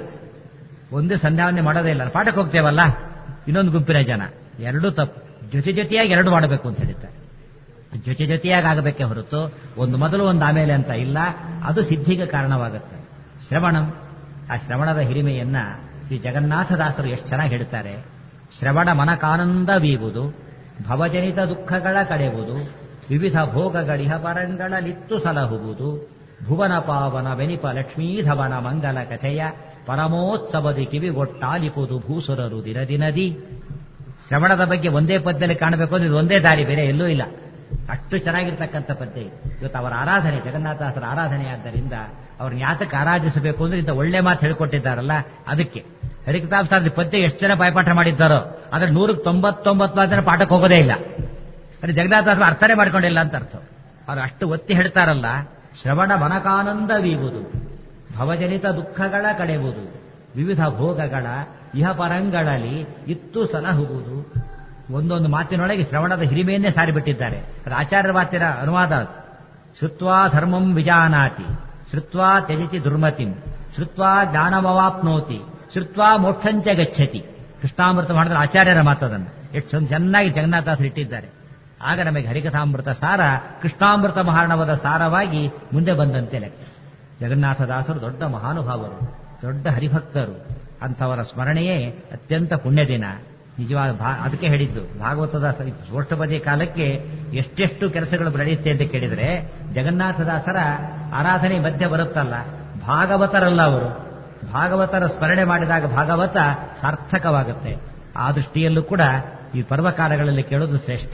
Speaker 1: ಒಂದೇ ಸಂಧ್ಯಾವಂದನೆ ಮಾಡೋದೇ ಇಲ್ಲ ಪಾಠಕ್ಕೆ ಹೋಗ್ತೇವಲ್ಲ ಇನ್ನೊಂದು ಗುಂಪಿನ ಜನ ಎರಡೂ ತಪ್ಪು ಜೊತೆ ಜೊತೆಯಾಗಿ ಎರಡು ಮಾಡಬೇಕು ಅಂತ ಹೇಳಿದ್ದಾರೆ ಜೊತೆ ಜೊತೆಯಾಗಿ ಆಗಬೇಕೆ ಹೊರತು ಒಂದು ಮೊದಲು ಒಂದು ಆಮೇಲೆ ಅಂತ ಇಲ್ಲ ಅದು ಸಿದ್ಧಿಗೆ ಕಾರಣವಾಗುತ್ತೆ ಶ್ರವಣಂ ಆ ಶ್ರವಣದ ಹಿರಿಮೆಯನ್ನ ಶ್ರೀ ಜಗನ್ನಾಥದಾಸರು ಎಷ್ಟು ಚೆನ್ನಾಗಿ ಹೇಳ್ತಾರೆ ಶ್ರವಣ ಮನಕಾನಂದ ಬೀಗುವುದು ಭವಜನಿತ ದುಃಖಗಳ ಕಡೆಯುವುದು ವಿವಿಧ ಭೋಗಗಳಿಹ ಪರಂಗಳಲಿತ್ತು ಸಲಹುವುದು ಭುವನ ಪಾವನ ವೆನಿಪ ಲಕ್ಷ್ಮೀಧವನ ಮಂಗಲ ಕಥೆಯ ಪರಮೋತ್ಸವದಿ ಕಿವಿಗೊಟ್ಟಾಲಿಪುದು ಭೂಸುರರು ದಿನ ದಿನದಿ ಶ್ರವಣದ ಬಗ್ಗೆ ಒಂದೇ ಪದ್ಯದಲ್ಲಿ ಕಾಣಬೇಕು ಅಂದ್ರೆ ಇದು ಒಂದೇ ದಾರಿ ಬೇರೆ ಎಲ್ಲೂ ಇಲ್ಲ ಅಷ್ಟು ಚೆನ್ನಾಗಿರ್ತಕ್ಕಂಥ ಪದ್ಯ ಇದು ಇವತ್ತು ಅವರ ಆರಾಧನೆ ಜಗನ್ನಾಥದಾಸರ ಆರಾಧನೆ ಆದ್ದರಿಂದ ಅವ್ರನ್ನ ಯಾತಕ್ಕೆ ಆರಾಧಿಸಬೇಕು ಅಂದ್ರೆ ಇಂಥ ಒಳ್ಳೆ ಮಾತು ಹೇಳ್ಕೊಟ್ಟಿದ್ದಾರಲ್ಲ ಅದಕ್ಕೆ ಹರಿಕತಾಂಸಾರದ ಪದ್ಯ ಎಷ್ಟು ಜನ ಬಾಯ್ಪಾಠ ಮಾಡಿದ್ದಾರೋ ಆದ್ರೆ ನೂರಕ್ಕೆ ತೊಂಬತ್ತೊಂಬತ್ತು ಜನ ಪಾಠಕ್ಕೆ ಹೋಗೋದೇ ಇಲ್ಲ ಅಂದ್ರೆ ಜಗನ್ನಾಥದಾಸರು ಅರ್ಥನೇ ಮಾಡ್ಕೊಂಡಿಲ್ಲ ಅಂತ ಅರ್ಥ ಅವ್ರು ಅಷ್ಟು ಒತ್ತಿ ಹೇಳ್ತಾರಲ್ಲ ಶ್ರವಣ ಮನಕಾನಂದವೀಗುವುದು ಭವಜನಿತ ದುಃಖಗಳ ಕಡೆಯುವುದು ವಿವಿಧ ಭೋಗಗಳ ಇಹ ಪರಂಗಳಲ್ಲಿ ಇತ್ತು ಸಲಹುವುದು ಒಂದೊಂದು ಮಾತಿನೊಳಗೆ ಶ್ರವಣದ ಹಿರಿಮೆಯನ್ನೇ ಸಾರಿಬಿಟ್ಟಿದ್ದಾರೆ ಅದು ಆಚಾರ್ಯ ಮಾತಿನ ಅನುವಾದ ಅದು ಶ್ರುತ್ವಾ ಧರ್ಮಂ ವಿಜಾನಾತಿ ಶ್ರುತ್ವಾ ತ್ಯಜತಿ ದುರ್ಮತಿಂ ಶ್ರುತ್ವಾ ಜ್ಞಾನಮವಾಪ್ನೋತಿ ಶ್ರುತ್ವಾ ಮೋಕ್ಷಂಚ ಗಚ್ಚತಿ ಕೃಷ್ಣಾಮೃತ ಮಾಡಿದ್ರೆ ಆಚಾರ್ಯರ ಮಾತದನ್ನು ಎಷ್ಟು ಚೆನ್ನಾಗಿ ಜಗನ್ನಾಥಾಸರು ಇಟ್ಟಿದ್ದಾರೆ ಆಗ ನಮಗೆ ಹರಿಕಥಾಮೃತ ಸಾರ ಕೃಷ್ಣಾಮೃತ ಮಹಾರ್ಣವದ ಸಾರವಾಗಿ ಮುಂದೆ ಬಂದಂತೆ ಲೆಕ್ಕ ಜಗನ್ನಾಥದಾಸರು ದೊಡ್ಡ ಮಹಾನುಭಾವರು ದೊಡ್ಡ ಹರಿಭಕ್ತರು ಅಂಥವರ ಸ್ಮರಣೆಯೇ ಅತ್ಯಂತ ಪುಣ್ಯ ದಿನ ನಿಜವಾದ ಭಾ- ಅದಕ್ಕೆ ಹೇಳಿದ್ದು ಭಾಗವತದ ಸೋಷ್ಟಪದಿ ಕಾಲಕ್ಕೆ ಎಷ್ಟೆಷ್ಟು ಕೆಲಸಗಳು ನಡೆಯುತ್ತೆ ಅಂತ ಕೇಳಿದರೆ ಜಗನ್ನಾಥದಾಸರ ಆರಾಧನೆ ಮಧ್ಯೆ ಬರುತ್ತಲ್ಲ ಭಾಗವತರಲ್ಲ ಅವರು ಭಾಗವತರ ಸ್ಮರಣೆ ಮಾಡಿದಾಗ ಭಾಗವತ ಸಾರ್ಥಕವಾಗುತ್ತೆ ಆ ದೃಷ್ಟಿಯಲ್ಲೂ ಕೂಡ ಈ ಪರ್ವಕಾಲಗಳಲ್ಲಿ ಕೇಳೋದು ಶ್ರೇಷ್ಠ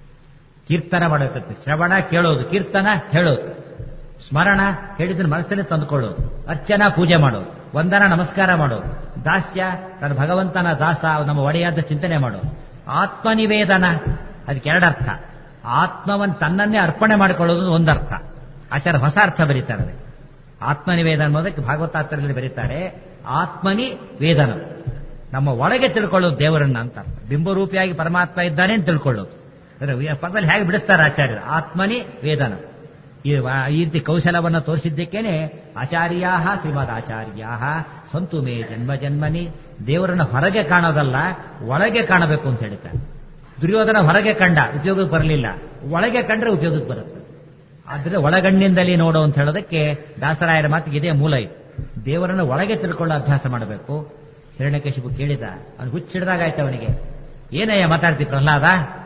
Speaker 1: ಕೀರ್ತನ ಮಾಡಬೇಕಂತೆ ಶ್ರವಣ ಕೇಳೋದು ಕೀರ್ತನ ಹೇಳೋದು ಸ್ಮರಣ ಹೇಳಿದ್ರೆ ಮನಸ್ಸಲ್ಲಿ ತಂದುಕೊಳ್ಳೋದು ಅರ್ಚನಾ ಪೂಜೆ ಮಾಡೋದು ವಂದನ ನಮಸ್ಕಾರ ಮಾಡೋದು ದಾಸ್ಯ ನನ್ನ ಭಗವಂತನ ದಾಸ ನಮ್ಮ ಒಡೆಯಾದ ಚಿಂತನೆ ಮಾಡೋದು ಆತ್ಮನಿವೇದನ ಅದಕ್ಕೆ ಎರಡರ್ಥ ಆತ್ಮವನ್ನು ತನ್ನನ್ನೇ ಅರ್ಪಣೆ ಮಾಡಿಕೊಳ್ಳೋದು ಒಂದರ್ಥ ಆಚಾರ ಹೊಸ ಅರ್ಥ ಬರೀತಾರೆ ಅದಕ್ಕೆ. ಆತ್ಮನಿವೇದನ ಅನ್ನೋದಕ್ಕೆ ಭಾಗವತಾರ್ಥರಲ್ಲಿ ಬರೀತಾರೆ ಆತ್ಮನಿ ವೇದನ ನಮ್ಮ ಒಳಗೆ ತಿಳ್ಕೊಳ್ಳೋದು ದೇವರನ್ನ ಅಂತ ಅರ್ಥ ಬಿಂಬರೂಪಿಯಾಗಿ ಪರಮಾತ್ಮ ಇದ್ದಾನೆ ಅಂತ ತಿಳ್ಕೊಳ್ಳೋದು ಅಂದ್ರೆ ಈ ಪದದಲ್ಲಿ ಹೇಗೆ ಬಿಡಿಸ್ತಾರೆ ಆಚಾರ್ಯರು ಆತ್ಮನಿ ವೇದನ ಈ ವ- ಈ ರೀತಿ ಕೌಶಲವನ್ನು ತೋರಿಸಿದ್ದಕ್ಕೇನೆ ಆಚಾರ್ಯಾ ಶ್ರೀಮದ್ ಆಚಾರ್ಯಾ ಸಂತು ಮೇ ಜನ್ಮ ಜನ್ಮನಿ ದೇವರನ್ನ ಹೊರಗೆ ಕಾಣೋದಲ್ಲ ಒಳಗೆ ಕಾಣಬೇಕು ಅಂತ ಹೇಳ್ತಾರೆ ದುರ್ಯೋಧನ ಹೊರಗೆ ಕಂಡ ಉಪಯೋಗಕ್ಕೆ ಬರಲಿಲ್ಲ ಒಳಗೆ ಕಂಡ್ರೆ ಉಪಯೋಗಕ್ಕೆ ಬರುತ್ತೆ ಆದ್ರೆ ಒಳಗಣ್ಣಿಂದಲೇ ನೋಡು ಅಂತ ಹೇಳೋದಕ್ಕೆ ದಾಸರಾಯರ ಮಾತಿಗೆ ಇದೇ ಮೂಲ ಇದು ದೇವರನ್ನು ಒಳಗೆ ತಿಳ್ಕೊಳ್ಳೋ ಅಭ್ಯಾಸ ಮಾಡಬೇಕು ಹಿರಣ್ಯಕಶಿಪು ಕೇಳಿದ ಅವನು ಹುಚ್ಚಿಡ್ದಾಗಾಯ್ತು ಅವನಿಗೆ ಏನಯ್ಯ ಮಾತಾಡ್ತಿ ಪ್ರಹ್ಲಾದ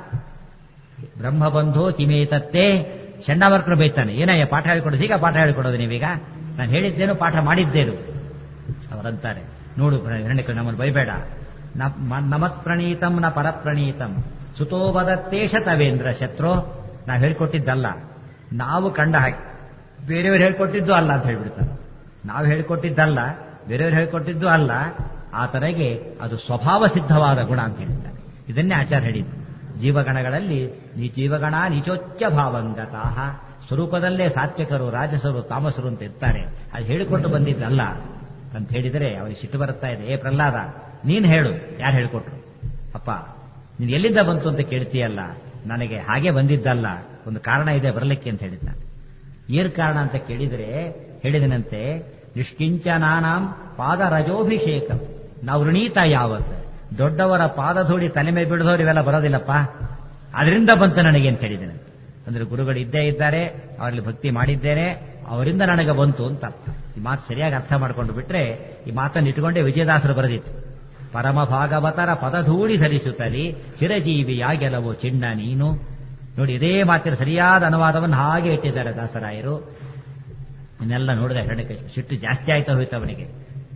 Speaker 1: ಬ್ರಹ್ಮಬಂಧೋ ಕಿಮೇತತ್ತೆ ಚಂಡಾಮರ್ಕರು ಬೈತಾನೆ ಏನಯ್ಯ ಪಾಠ ಹೇಳಿಕೊಡೋದು ಈಗ ಪಾಠ ಹೇಳಿಕೊಡೋದು ನೀವೀಗ ನಾನು ಹೇಳಿದ್ದೇನು ಪಾಠ ಮಾಡಿದ್ದೇನು ಅವರಂತಾರೆ ನೋಡು ಹಿರಣ್ಯಕ ನಮ್ಮನ್ನು ಬೈಬೇಡ ನ- ಮ- ನಮತ್ ಪ್ರಣೀತಂ ನ ಪರಪ್ರಣೀತಂ ಸುತೋ ವದತ್ತೇಶ ತವೇಂದ್ರ ಶತ್ರು ನಾವು ಹೇಳ್ಕೊಟ್ಟಿದ್ದಲ್ಲ ನಾವು ಕಂಡ ಹಾಗೆ ಬೇರೆಯವರು ಹೇಳ್ಕೊಟ್ಟಿದ್ದು ಅಲ್ಲ ಅಂತ ಹೇಳ್ಬಿಡ್ತಾರೆ ನಾವು ಹೇಳ್ಕೊಟ್ಟಿದ್ದಲ್ಲ ಬೇರೆಯವರು ಹೇಳ್ಕೊಟ್ಟಿದ್ದು ಅಲ್ಲ ಆತನಿಗೆ ಅದು ಸ್ವಭಾವ ಸಿದ್ಧವಾದ ಗುಣ ಅಂತ ಹೇಳ್ತಾರೆ ಇದನ್ನೇ ಆಚಾರ ಹೇಳಿದ್ದು ಜೀವಗಣಗಳಲ್ಲಿ ನೀ ಜೀವಗಣ ನೀಚೋಚ್ಚ ಭಾವಂಗತಃ ಸ್ವರೂಪದಲ್ಲೇ ಸಾತ್ವಿಕರು ರಾಜಸರು ತಾಮಸರು ಅಂತ ಇರ್ತಾರೆ ಅದು ಹೇಳಿಕೊಂಡು ಬಂದಿದ್ದಲ್ಲ ಅಂತ ಹೇಳಿದರೆ ಅವನಿಗೆ ಸಿಟ್ಟು ಬರುತ್ತಾ ಇದೆ ಏ ಪ್ರಹ್ಲಾದ ನೀನು ಹೇಳು ಯಾರು ಹೇಳಿಕೊಟ್ರು ಅಪ್ಪ ನೀನು ಎಲ್ಲಿಂದ ಬಂತು ಅಂತ ಕೇಳ್ತೀಯಲ್ಲ ನನಗೆ ಹಾಗೆ ಬಂದಿದ್ದಲ್ಲ ಒಂದು ಕಾರಣ ಇದೆ ಬರಲಿಕ್ಕೆ ಅಂತ ಹೇಳಿದ್ದ ಏನ್ ಕಾರಣ ಅಂತ ಕೇಳಿದರೆ ಹೇಳಿದನಂತೆ ನಿಷ್ಕಿಂಚನಾನಾಂ ಪಾದರಜೋಭಿಷೇಕ ನಾವು ಋಣೀತ ಯಾವತ್ ದೊಡ್ಡವರ ಪಾದಧೂಳಿ ತಲೆ ಮೇಲೆ ಬಿಡದವ್ರು ಇವೆಲ್ಲ ಬರೋದಿಲ್ಲಪ್ಪ ಅದರಿಂದ ಬಂತು ನನಗೆ ಅಂತ ಹೇಳಿದ್ದೇನೆ ಅಂದ್ರೆ ಗುರುಗಳು ಇದ್ದೇ ಇದ್ದಾರೆ ಅವರಲ್ಲಿ ಭಕ್ತಿ ಮಾಡಿದ್ದೇನೆ ಅವರಿಂದ ನನಗೆ ಬಂತು ಅಂತ ಅರ್ಥ ಈ ಮಾತು ಸರಿಯಾಗಿ ಅರ್ಥ ಮಾಡ್ಕೊಂಡು ಬಿಟ್ರೆ ಈ ಮಾತನ್ನು ಇಟ್ಕೊಂಡೇ ವಿಜಯದಾಸರು ಬರೆದಿತ್ತು ಪರಮ ಭಾಗವತರ ಪದಧೂಳಿ ಧರಿಸುತ್ತಲಿ ಚಿರಜೀವಿಯಾಗೆಲವು ಚಿಣ್ಣ ನೀನು ನೋಡಿ ಇದೇ ಮಾತಿನ ಸರಿಯಾದ ಅನುವಾದವನ್ನು ಹಾಗೆ ಇಟ್ಟಿದ್ದಾರೆ ದಾಸರಾಯರು ಇನ್ನೆಲ್ಲ ನೋಡಿದೆ ಹಿರಣ್ಯಕಶಿಪು ಸಿಟ್ಟು ಜಾಸ್ತಿ ಆಯ್ತಾ ಹೋಯ್ತು ಅವನಿಗೆ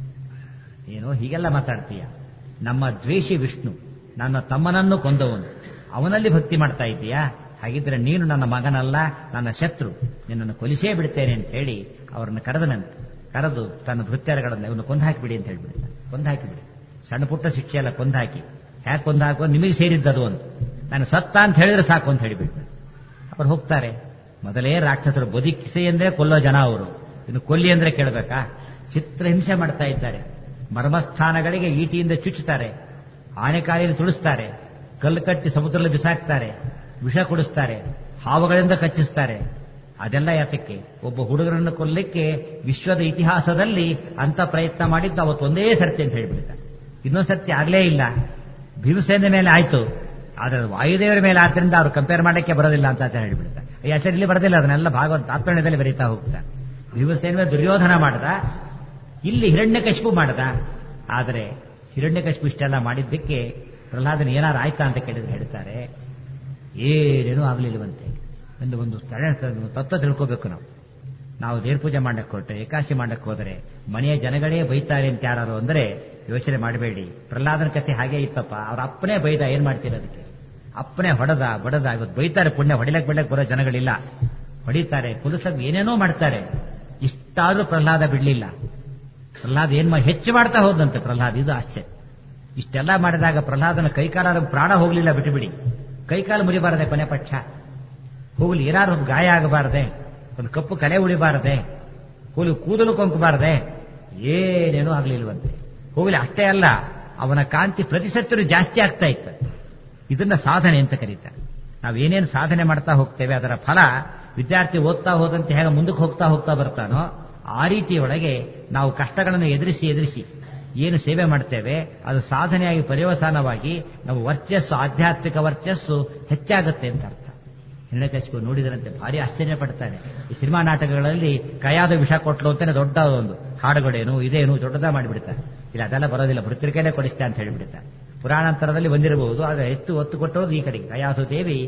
Speaker 1: ಏನೋ ಹೀಗೆಲ್ಲ ಮಾತಾಡ್ತೀಯ ನಮ್ಮ ದ್ವೇಷಿ ವಿಷ್ಣು ನನ್ನ ತಮ್ಮನನ್ನು ಕೊಂದವನು ಅವನಲ್ಲಿ ಭಕ್ತಿ ಮಾಡ್ತಾ ಇದ್ದೀಯಾ ಹಾಗಿದ್ರೆ ನೀನು ನನ್ನ ಮಗನಲ್ಲ ನನ್ನ ಶತ್ರು ನಿನ್ನನ್ನು ಕೊಲಿಸೇ ಬಿಡ್ತೇನೆ ಅಂತ ಹೇಳಿ ಅವರನ್ನು ಕರೆದನಂತೆ ಕರೆದು ತನ್ನ ಭೃತ್ಯರಗಳನ್ನು ಇವನು ಕೊಂದಾಕಿಬಿಡಿ ಅಂತ ಹೇಳ್ಬಿಡ್ತ ಕೊಂದಾಕಿಬಿಡಿ ಸಣ್ಣ ಪುಟ್ಟ ಶಿಕ್ಷೆ ಎಲ್ಲ ಕೊಂದಾಕಿ ಯಾಕೆ ಕೊಂದಾಕೋ ನಿಮಗೆ ಸೇರಿದ್ದದು ಅಂತ ನಾನು ಸತ್ತ ಅಂತ ಹೇಳಿದ್ರೆ ಸಾಕು ಅಂತ ಹೇಳಿಬಿಟ್ಟು ಅವ್ರು ಹೋಗ್ತಾರೆ ಮೊದಲೇ ರಾಕ್ಷಸರು ಬದುಕಿಸಿ ಅಂದ್ರೆ ಕೊಲ್ಲೋ ಜನ ಅವರು ಇನ್ನು ಕೊಲ್ಲಿ ಅಂದ್ರೆ ಕೇಳಬೇಕಾ ಚಿತ್ರಹಿಂಸೆ ಮಾಡ್ತಾ ಇದ್ದಾರೆ ಮರ್ಮಸ್ಥಾನಗಳಿಗೆ ಈಟಿಯಿಂದ ಚುಚ್ಚುತ್ತಾರೆ ಆನೆಕಾಲಿಯಲ್ಲಿ ತುಳಿಸ್ತಾರೆ ಕಲ್ಲು ಕಟ್ಟಿ ಸಮುದ್ರದಲ್ಲಿ ಬಿಸಾಕ್ತಾರೆ ವಿಷ ಕುಡಿಸ್ತಾರೆ ಹಾವುಗಳಿಂದ ಕಚ್ಚಿಸ್ತಾರೆ ಅದೆಲ್ಲ ಯಾತಕ್ಕೆ ಒಬ್ಬ ಹುಡುಗರನ್ನು ಕೊಲ್ಲಕ್ಕೆ ವಿಶ್ವದ ಇತಿಹಾಸದಲ್ಲಿ ಅಂತ ಪ್ರಯತ್ನ ಮಾಡಿದ್ದು ಅವತ್ತು ಒಂದೇ ಸರ್ತಿ ಅಂತ ಹೇಳಿಬಿಡ್ತಾರೆ ಇನ್ನೊಂದು ಸರ್ತಿ ಆಗ್ಲೇ ಇಲ್ಲ ಭೀಮಸೇನ ಮೇಲೆ ಆಯ್ತು ಆದರೆ ವಾಯುದೇವರ ಮೇಲೆ ಆದ್ರಿಂದ ಅವ್ರು ಕಂಪೇರ್ ಮಾಡಕ್ಕೆ ಬರೋದಿಲ್ಲ ಅಂತ ಆಚಾರ ಹೇಳಿಬಿಡ್ತಾರೆ ಈ ಆಚಾರ ಇಲ್ಲಿ ಬರೋದಿಲ್ಲ ಅದನ್ನೆಲ್ಲ ಭಾಗವತ ತಾತ್ಪರ್ಯದಲ್ಲಿ ಬರೀತಾ ಹೋಗ್ತಾರೆ ಭೀಮಸೇನ ಮೇಲೆ ದುರ್ಯೋಧನ ಮಾಡದ ಇಲ್ಲಿ ಹಿರಣ್ಯಕಶಿಪು ಮಾಡದ ಆದರೆ ಹಿರಣ್ಯಕಶಿಪು ಇಷ್ಟೆಲ್ಲ ಮಾಡಿದ್ದಕ್ಕೆ ಪ್ರಹ್ಲಾದನ ಏನಾರು ಆಯ್ತಾ ಅಂತ ಕೇಳಿದ್ರೆ ಹೇಳ್ತಾರೆ ಏನೇನೂ ಆಗಲಿಲ್ಲವಂತೆ ಒಂದು ಒಂದು ತತ್ವ ತಿಳ್ಕೋಬೇಕು ನಾವು ನಾವು ದೇವ್ರ ಪೂಜೆ ಮಾಡಕ್ಕೆ ಹೊರಟೆ ಏಕಾಶಿ ಮಾಡಕ್ಕೆ ಹೋದರೆ ಮನೆಯ ಜನಗಳೇ ಬೈತಾರೆ ಅಂತ ಯಾರು ಅಂದ್ರೆ ಯೋಚನೆ ಮಾಡಬೇಡಿ ಪ್ರಹ್ಲಾದನ ಕಥೆ ಹಾಗೆ ಇತ್ತಪ್ಪ ಅವ್ರ ಅಪ್ಪನೇ ಬೈದ ಏನ್ ಮಾಡ್ತೀರ ಅದಕ್ಕೆ ಅಪ್ಪನೇ ಹೊಡೆದ ಬಡದ ಇವತ್ತು ಬೈತಾರೆ ಪುಣ್ಯ ಹೊಡಿಲಕ್ ಬಿಡಕ್ ಬರೋ ಜನಗಳಿಲ್ಲ ಹೊಡಿತಾರೆ ಕುಲಸಕ್ ಏನೇನೋ ಮಾಡ್ತಾರೆ ಇಷ್ಟಾದ್ರೂ ಪ್ರಹ್ಲಾದ ಬಿಡ್ಲಿಲ್ಲ ಪ್ರಹ್ಲಾದ ಏನ್ ಮಾಡಿ ಹೆಚ್ಚು ಮಾಡ್ತಾ ಹೋದಂತೆ ಪ್ರಹ್ಲಾದ್ ಇದು ಆಶ್ಚರ್ಯ ಇಷ್ಟೆಲ್ಲ ಮಾಡಿದಾಗ ಪ್ರಹ್ಲಾದನ ಕೈಕಾಲ ಪ್ರಾಣ ಹೋಗ್ಲಿಲ್ಲ ಬಿಟ್ಟುಬಿಡಿ ಕೈಕಾಲು ಮುರಿಬಾರದೆ ಕೊನೆ ಪಕ್ಷ ಹೋಗ್ಲಿ ಏನಾದ್ರು ಒಂದು ಗಾಯ ಆಗಬಾರದೆ ಒಂದು ಕಪ್ಪು ಕಲೆ ಉಳಿಬಾರದೆ ಹೋಲಿ ಕೂದಲು ಕೊಂಕಬಾರದೆ ಏನೇನೂ ಆಗ್ಲಿಲ್ವಂತೆ ಹೋಗ್ಲಿ ಅಷ್ಟೇ ಅಲ್ಲ ಅವನ ಕಾಂತಿ ಪ್ರತಿಶತರು ಜಾಸ್ತಿ ಆಗ್ತಾ ಇತ್ತು ಇದನ್ನ ಸಾಧನೆ ಅಂತ ಕರೀತಾರೆ ನಾವೇನೇನು ಸಾಧನೆ ಮಾಡ್ತಾ ಹೋಗ್ತೇವೆ ಅದರ ಫಲ ವಿದ್ಯಾರ್ಥಿ ಓದ್ತಾ ಹೋದಂತೆ ಹೇಗೆ ಮುಂದಕ್ಕೆ ಹೋಗ್ತಾ ಹೋಗ್ತಾ ಬರ್ತಾನೋ ಆ ರೀತಿಯೊಳಗೆ ನಾವು ಕಷ್ಟಗಳನ್ನು ಎದುರಿಸಿ ಎದುರಿಸಿ ಏನು ಸೇವೆ ಮಾಡ್ತೇವೆ ಅದು ಸಾಧನೆಯಾಗಿ ಪರ್ಯವಸಾನವಾಗಿ ನಮ್ಮ ವರ್ಚಸ್ಸು ಆಧ್ಯಾತ್ಮಿಕ ವರ್ಚಸ್ಸು ಹೆಚ್ಚಾಗುತ್ತೆ ಅಂತ ಅರ್ಥ ಹಿರಣ್ಯಕಶಿಪು ನೋಡಿದರಂತೆ ಭಾರಿ ಆಶ್ಚರ್ಯ ಪಡ್ತಾನೆ ಈ ಸಿನಿಮಾ ನಾಟಕಗಳಲ್ಲಿ ಕೈಯಾದ ವಿಷ ಕೊಟ್ಲು ಅಂತಾನೆ ದೊಡ್ಡ ಒಂದು ಹಾಡುಗಳೇನು ಇದೇನು ದೊಡ್ಡದ ಮಾಡಿಬಿಡ್ತಾರೆ ಇಲ್ಲ ಅದೆಲ್ಲ ಬರೋದಿಲ್ಲ ಮೃತ್ರಿಕೆಯಲ್ಲೇ ಕೊಡಿಸ್ತೆ ಅಂತ ಹೇಳಿಬಿಡ್ತಾರೆ ಪುರಾಣಾಂತರದಲ್ಲಿ ಬಂದಿರಬಹುದು ಆದರೆ ಹೆಚ್ಚು ಒತ್ತು ಕೊಟ್ಟವರು ಈ ಕಡೆಗೆ ಕಯಾಸು ದೇವಿ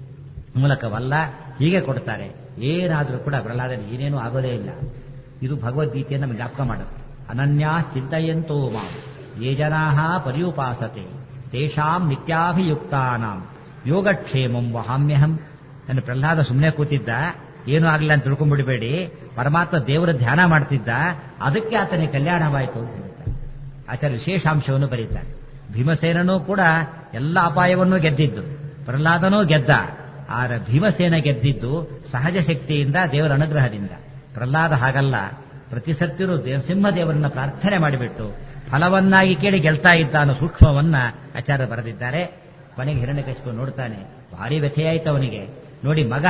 Speaker 1: ಮೂಲಕವಲ್ಲ ಹೀಗೆ ಕೊಡ್ತಾರೆ ಏನಾದರೂ ಕೂಡ ಪ್ರಹ್ಲಾದನ ಏನೇನೂ ಆಗೋದೇ ಇಲ್ಲ ಇದು ಭಗವದ್ಗೀತೆಯನ್ನು ನಮಗೆ ಜ್ಞಾಪಕ ಮಾಡುತ್ತೆ ಅನನ್ಯಾಶ್ಚಿಂತೆಯಂತೋ ಮಾಂ ಯೇ ಜನಾ ಪರ್ಯುಪಾಸತೆ ತೇಷಾಂ ನಿತ್ಯಾಭಿಯುಕ್ತಾನಾಂ ಯೋಗಕ್ಷೇಮಂ ವಹಾಮ್ಯಹಂ ನನ್ನ ಪ್ರಹ್ಲಾದ ಸುಮ್ಮನೆ ಕೂತಿದ್ದ ಏನೂ ಆಗಲಿಲ್ಲ ಅಂತ ತಿಳ್ಕೊಂಡ್ಬಿಡಬೇಡಿ ಪರಮಾತ್ಮ ದೇವರ ಧ್ಯಾನ ಮಾಡ್ತಿದ್ದ ಅದಕ್ಕೆ ಆತನಿಗೆ ಕಲ್ಯಾಣವಾಯಿತು ಅಂತ ಹೇಳ್ತಾರೆ ಆಚಾರ್ಯ ವಿಶೇಷಾಂಶವನ್ನು ಬರೀತಾರೆ ಭೀಮಸೇನನೂ ಕೂಡ ಎಲ್ಲ ಅಪಾಯವನ್ನೂ ಗೆದ್ದಿದ್ದು ಪ್ರಹ್ಲಾದನೂ ಗೆದ್ದ ಆರ ಭೀಮಸೇನ ಗೆದ್ದಿದ್ದು ಸಹಜ ಶಕ್ತಿಯಿಂದ ದೇವರ ಅನುಗ್ರಹದಿಂದ ಪ್ರಹ್ಲಾದ ಹಾಗಲ್ಲ ಪ್ರತಿ ಸತ್ಯರು ಸಿಂಹ ದೇವರನ್ನ ಪ್ರಾರ್ಥನೆ ಮಾಡಿಬಿಟ್ಟು ಫಲವನ್ನಾಗಿ ಕೇಳಿ ಗೆಲ್ತಾ ಇದ್ದ ಅನ್ನೋ ಸೂಕ್ಷ್ಮವನ್ನ ಆಚಾರ್ಯ ಬರೆದಿದ್ದಾರೆ ಕೊನೆಗೆ ಹಿರಣ್ಯಕಶಿಪು ನೋಡ್ತಾನೆ ಭಾರಿ ವ್ಯಥೆಯಾಯ್ತು ಅವನಿಗೆ ನೋಡಿ ಮಗ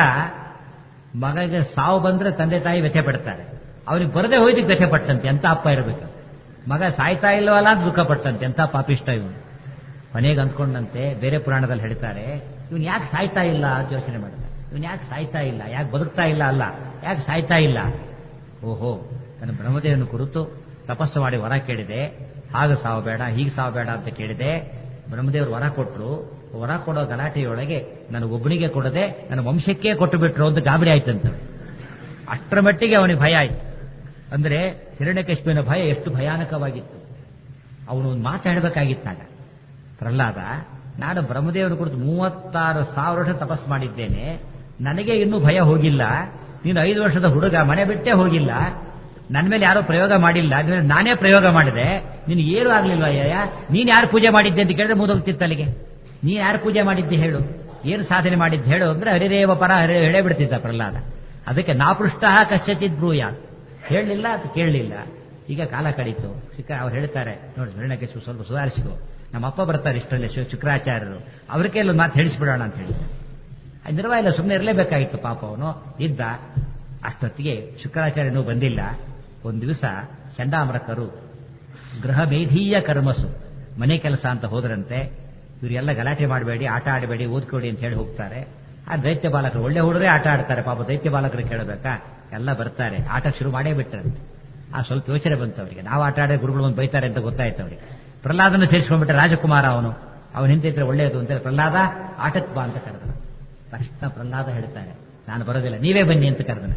Speaker 1: ಮಗಗೆ ಸಾವು ಬಂದ್ರೆ ತಂದೆ ತಾಯಿ ವ್ಯಥೆ ಪಡ್ತಾರೆ ಅವನಿಗೆ ಬರದೆ ಹೋಯ್ದಕ್ಕೆ ವ್ಯಥೆ ಪಟ್ಟಂತೆ ಎಂತ ಅಪ್ಪ ಇರಬೇಕು ಮಗ ಸಾಯ್ತಾ ಇಲ್ಲವಲ್ಲ ಅಂತ ದುಃಖ ಪಟ್ಟಂತೆ ಎಂತ ಪಾಪಿಷ್ಟ ಇವನು ಕೊನೆಗೆ ಅಂದ್ಕೊಂಡಂತೆ ಬೇರೆ ಪುರಾಣದಲ್ಲಿ ಹೇಳ್ತಾರೆ ಇವನ್ ಯಾಕೆ ಸಾಯ್ತಾ ಇಲ್ಲ ಅಂತ ಯೋಚನೆ ಮಾಡ್ತಾರೆ ಇವನ್ ಯಾಕೆ ಸಾಯ್ತಾ ಇಲ್ಲ ಯಾಕೆ ಬದುಕ್ತಾ ಇಲ್ಲ ಅಲ್ಲ ಯಾಕೆ ಸಾಯ್ತಾ ಇಲ್ಲ ಓಹೋ ನನ್ನ ಬ್ರಹ್ಮದೇವನ ಕುರಿತು ತಪಸ್ಸು ಮಾಡಿ ವರ ಕೇಳಿದೆ ಹಾಗೆ ಸಾವು ಬೇಡ ಹೀಗೆ ಸಾವು ಬೇಡ ಅಂತ ಕೇಳಿದೆ ಬ್ರಹ್ಮದೇವರು ವರ ಕೊಟ್ಟರು ವರ ಕೊಡೋ ಗಲಾಟೆಯೊಳಗೆ ನನಗೊಬ್ಬನಿಗೆ ಕೊಡದೆ ನನ್ನ ವಂಶಕ್ಕೆ ಕೊಟ್ಟು ಬಿಟ್ರು ಅಂತ ಗಾಬರಿ ಆಯ್ತಂತ ಅಷ್ಟರ ಮಟ್ಟಿಗೆ ಅವನಿಗೆ ಭಯ ಆಯ್ತು ಅಂದ್ರೆ ಹಿರಣ್ಯಕಶ್ಮಿನ ಭಯ ಎಷ್ಟು ಭಯಾನಕವಾಗಿತ್ತು ಅವನು ಒಂದು ಮಾತಾಡಬೇಕಾಗಿತ್ತಾಗ ಪ್ರಹ್ಲಾದ ನಾನು ಬ್ರಹ್ಮದೇವನ ಕುರಿತು ಮೂವತ್ತಾರು ಸಾವಿರ ವರ್ಷ ತಪಸ್ಸು ಮಾಡಿದ್ದೇನೆ ನನಗೆ ಇನ್ನೂ ಭಯ ಹೋಗಿಲ್ಲ ನೀನು ಐದು ವರ್ಷದ ಹುಡುಗ ಮನೆ ಬಿಟ್ಟೇ ಹೋಗಿಲ್ಲ ನನ್ನ ಮೇಲೆ ಯಾರೋ ಪ್ರಯೋಗ ಮಾಡಿಲ್ಲ ನಾನೇ ಪ್ರಯೋಗ ಮಾಡಿದೆ ನಿನ್ ಏನು ಆಗ್ಲಿಲ್ವ ಅಯ್ಯ ನೀನ್ ಯಾರು ಪೂಜೆ ಮಾಡಿದ್ದೆ ಅಂತ ಕೇಳಿದ್ರೆ ಮುದೋಗ್ತಿತ್ತು ಅಲ್ಲಿಗೆ ನೀನ್ ಯಾರು ಪೂಜೆ ಮಾಡಿದ್ದೆ ಹೇಳು ಏನು ಸಾಧನೆ ಮಾಡಿದ್ದು ಹೇಳು ಅಂದ್ರೆ ಹರಿರೇವ ಪರ ಹರಿ ಹೇಳೇ ಬಿಡ್ತಿದ್ದ ಪ್ರಹ್ಲಾದ ಅದಕ್ಕೆ ನಾಪೃಷ್ಟ ಕಶ್ಯಚಿತ್ ಬ್ರೂಯ ಹೇಳಲಿಲ್ಲ ಅದು ಕೇಳಲಿಲ್ಲ ಈಗ ಕಾಲ ಕಳೀತು ಶಿಖ ಅವ್ರು ಹೇಳ್ತಾರೆ ನೋಡಿ ಹಿರಣ್ಯಕ್ಕೆ ಸ್ವಲ್ಪ ಸುಧಾರಿಸಿಕೋ ನಮ್ಮ ಅಪ್ಪ ಬರ್ತಾರೆ ಇಷ್ಟರಲ್ಲಿ ಶುಕ್ರಾಚಾರ್ಯರು ಅವ್ರ ಕೈಯಲ್ಲಿ ಒಂದು ಮಾತು ಹೇಳಿಸ್ಬಿಡೋಣ ಅಂತ ಹೇಳಿ ನಿರ್ವಾಯಿಲ್ಲ ಸುಮ್ಮನೆ ಇರಲೇಬೇಕಾಗಿತ್ತು ಪಾಪ ಅವನು ಇದ್ದ ಅಷ್ಟೊತ್ತಿಗೆ ಶುಕ್ರಾಚಾರ್ಯನೂ ಬಂದಿಲ್ಲ ಒಂದು ದಿವಸ ಚಂಡಾಮರಕರು ಗೃಹ ಮೇಧೀಯ ಕರ್ಮಸು ಮನೆ ಕೆಲಸ ಅಂತ ಹೋದ್ರಂತೆ ಇವರೆಲ್ಲ ಗಲಾಟೆ ಮಾಡಬೇಡಿ ಆಟ ಆಡಬೇಡಿ ಓದ್ಕೊಡಿ ಅಂತ ಹೇಳಿ ಹೋಗ್ತಾರೆ ಆ ದೈತ್ಯ ಬಾಲಕರು ಒಳ್ಳೆ ಹುಡುಗರೇ ಆಟ ಆಡ್ತಾರೆ ಪಾಪ ದೈತ್ಯ ಬಾಲಕರು ಕೇಳಬೇಕಾ ಎಲ್ಲ ಬರ್ತಾರೆ ಆಟಕ್ಕೆ ಶುರು ಮಾಡೇ ಬಿಟ್ಟರಂತೆ ಆ ಸ್ವಲ್ಪ ಯೋಚನೆ ಬಂತು ಅವರಿಗೆ ನಾವು ಆಟ ಆಡೋ ಗುರುಗಳು ಬಂದು ಬೈತಾರೆ ಅಂತ ಗೊತ್ತಾಯ್ತು ಅವರಿಗೆ ಪ್ರಹ್ಲಾದನ ಸೇರಿಸ್ಕೊಂಡ್ಬಿಟ್ರೆ ರಾಜಕುಮಾರ ಅವನು ಅವನು ಹಿಂದಿದ್ರೆ ಒಳ್ಳೆಯದು ಅಂತ ಪ್ರಹ್ಲಾದ ಆಟಕ್ಕೆ ಬಾ ಅಂತ ಕರೆದನು ತಕ್ಷಣ ಪ್ರಹ್ಲಾದ ಹೇಳ್ತಾನೆ ನಾನು ಬರೋದಿಲ್ಲ ನೀವೇ ಬನ್ನಿ ಅಂತ ಕರೆದನು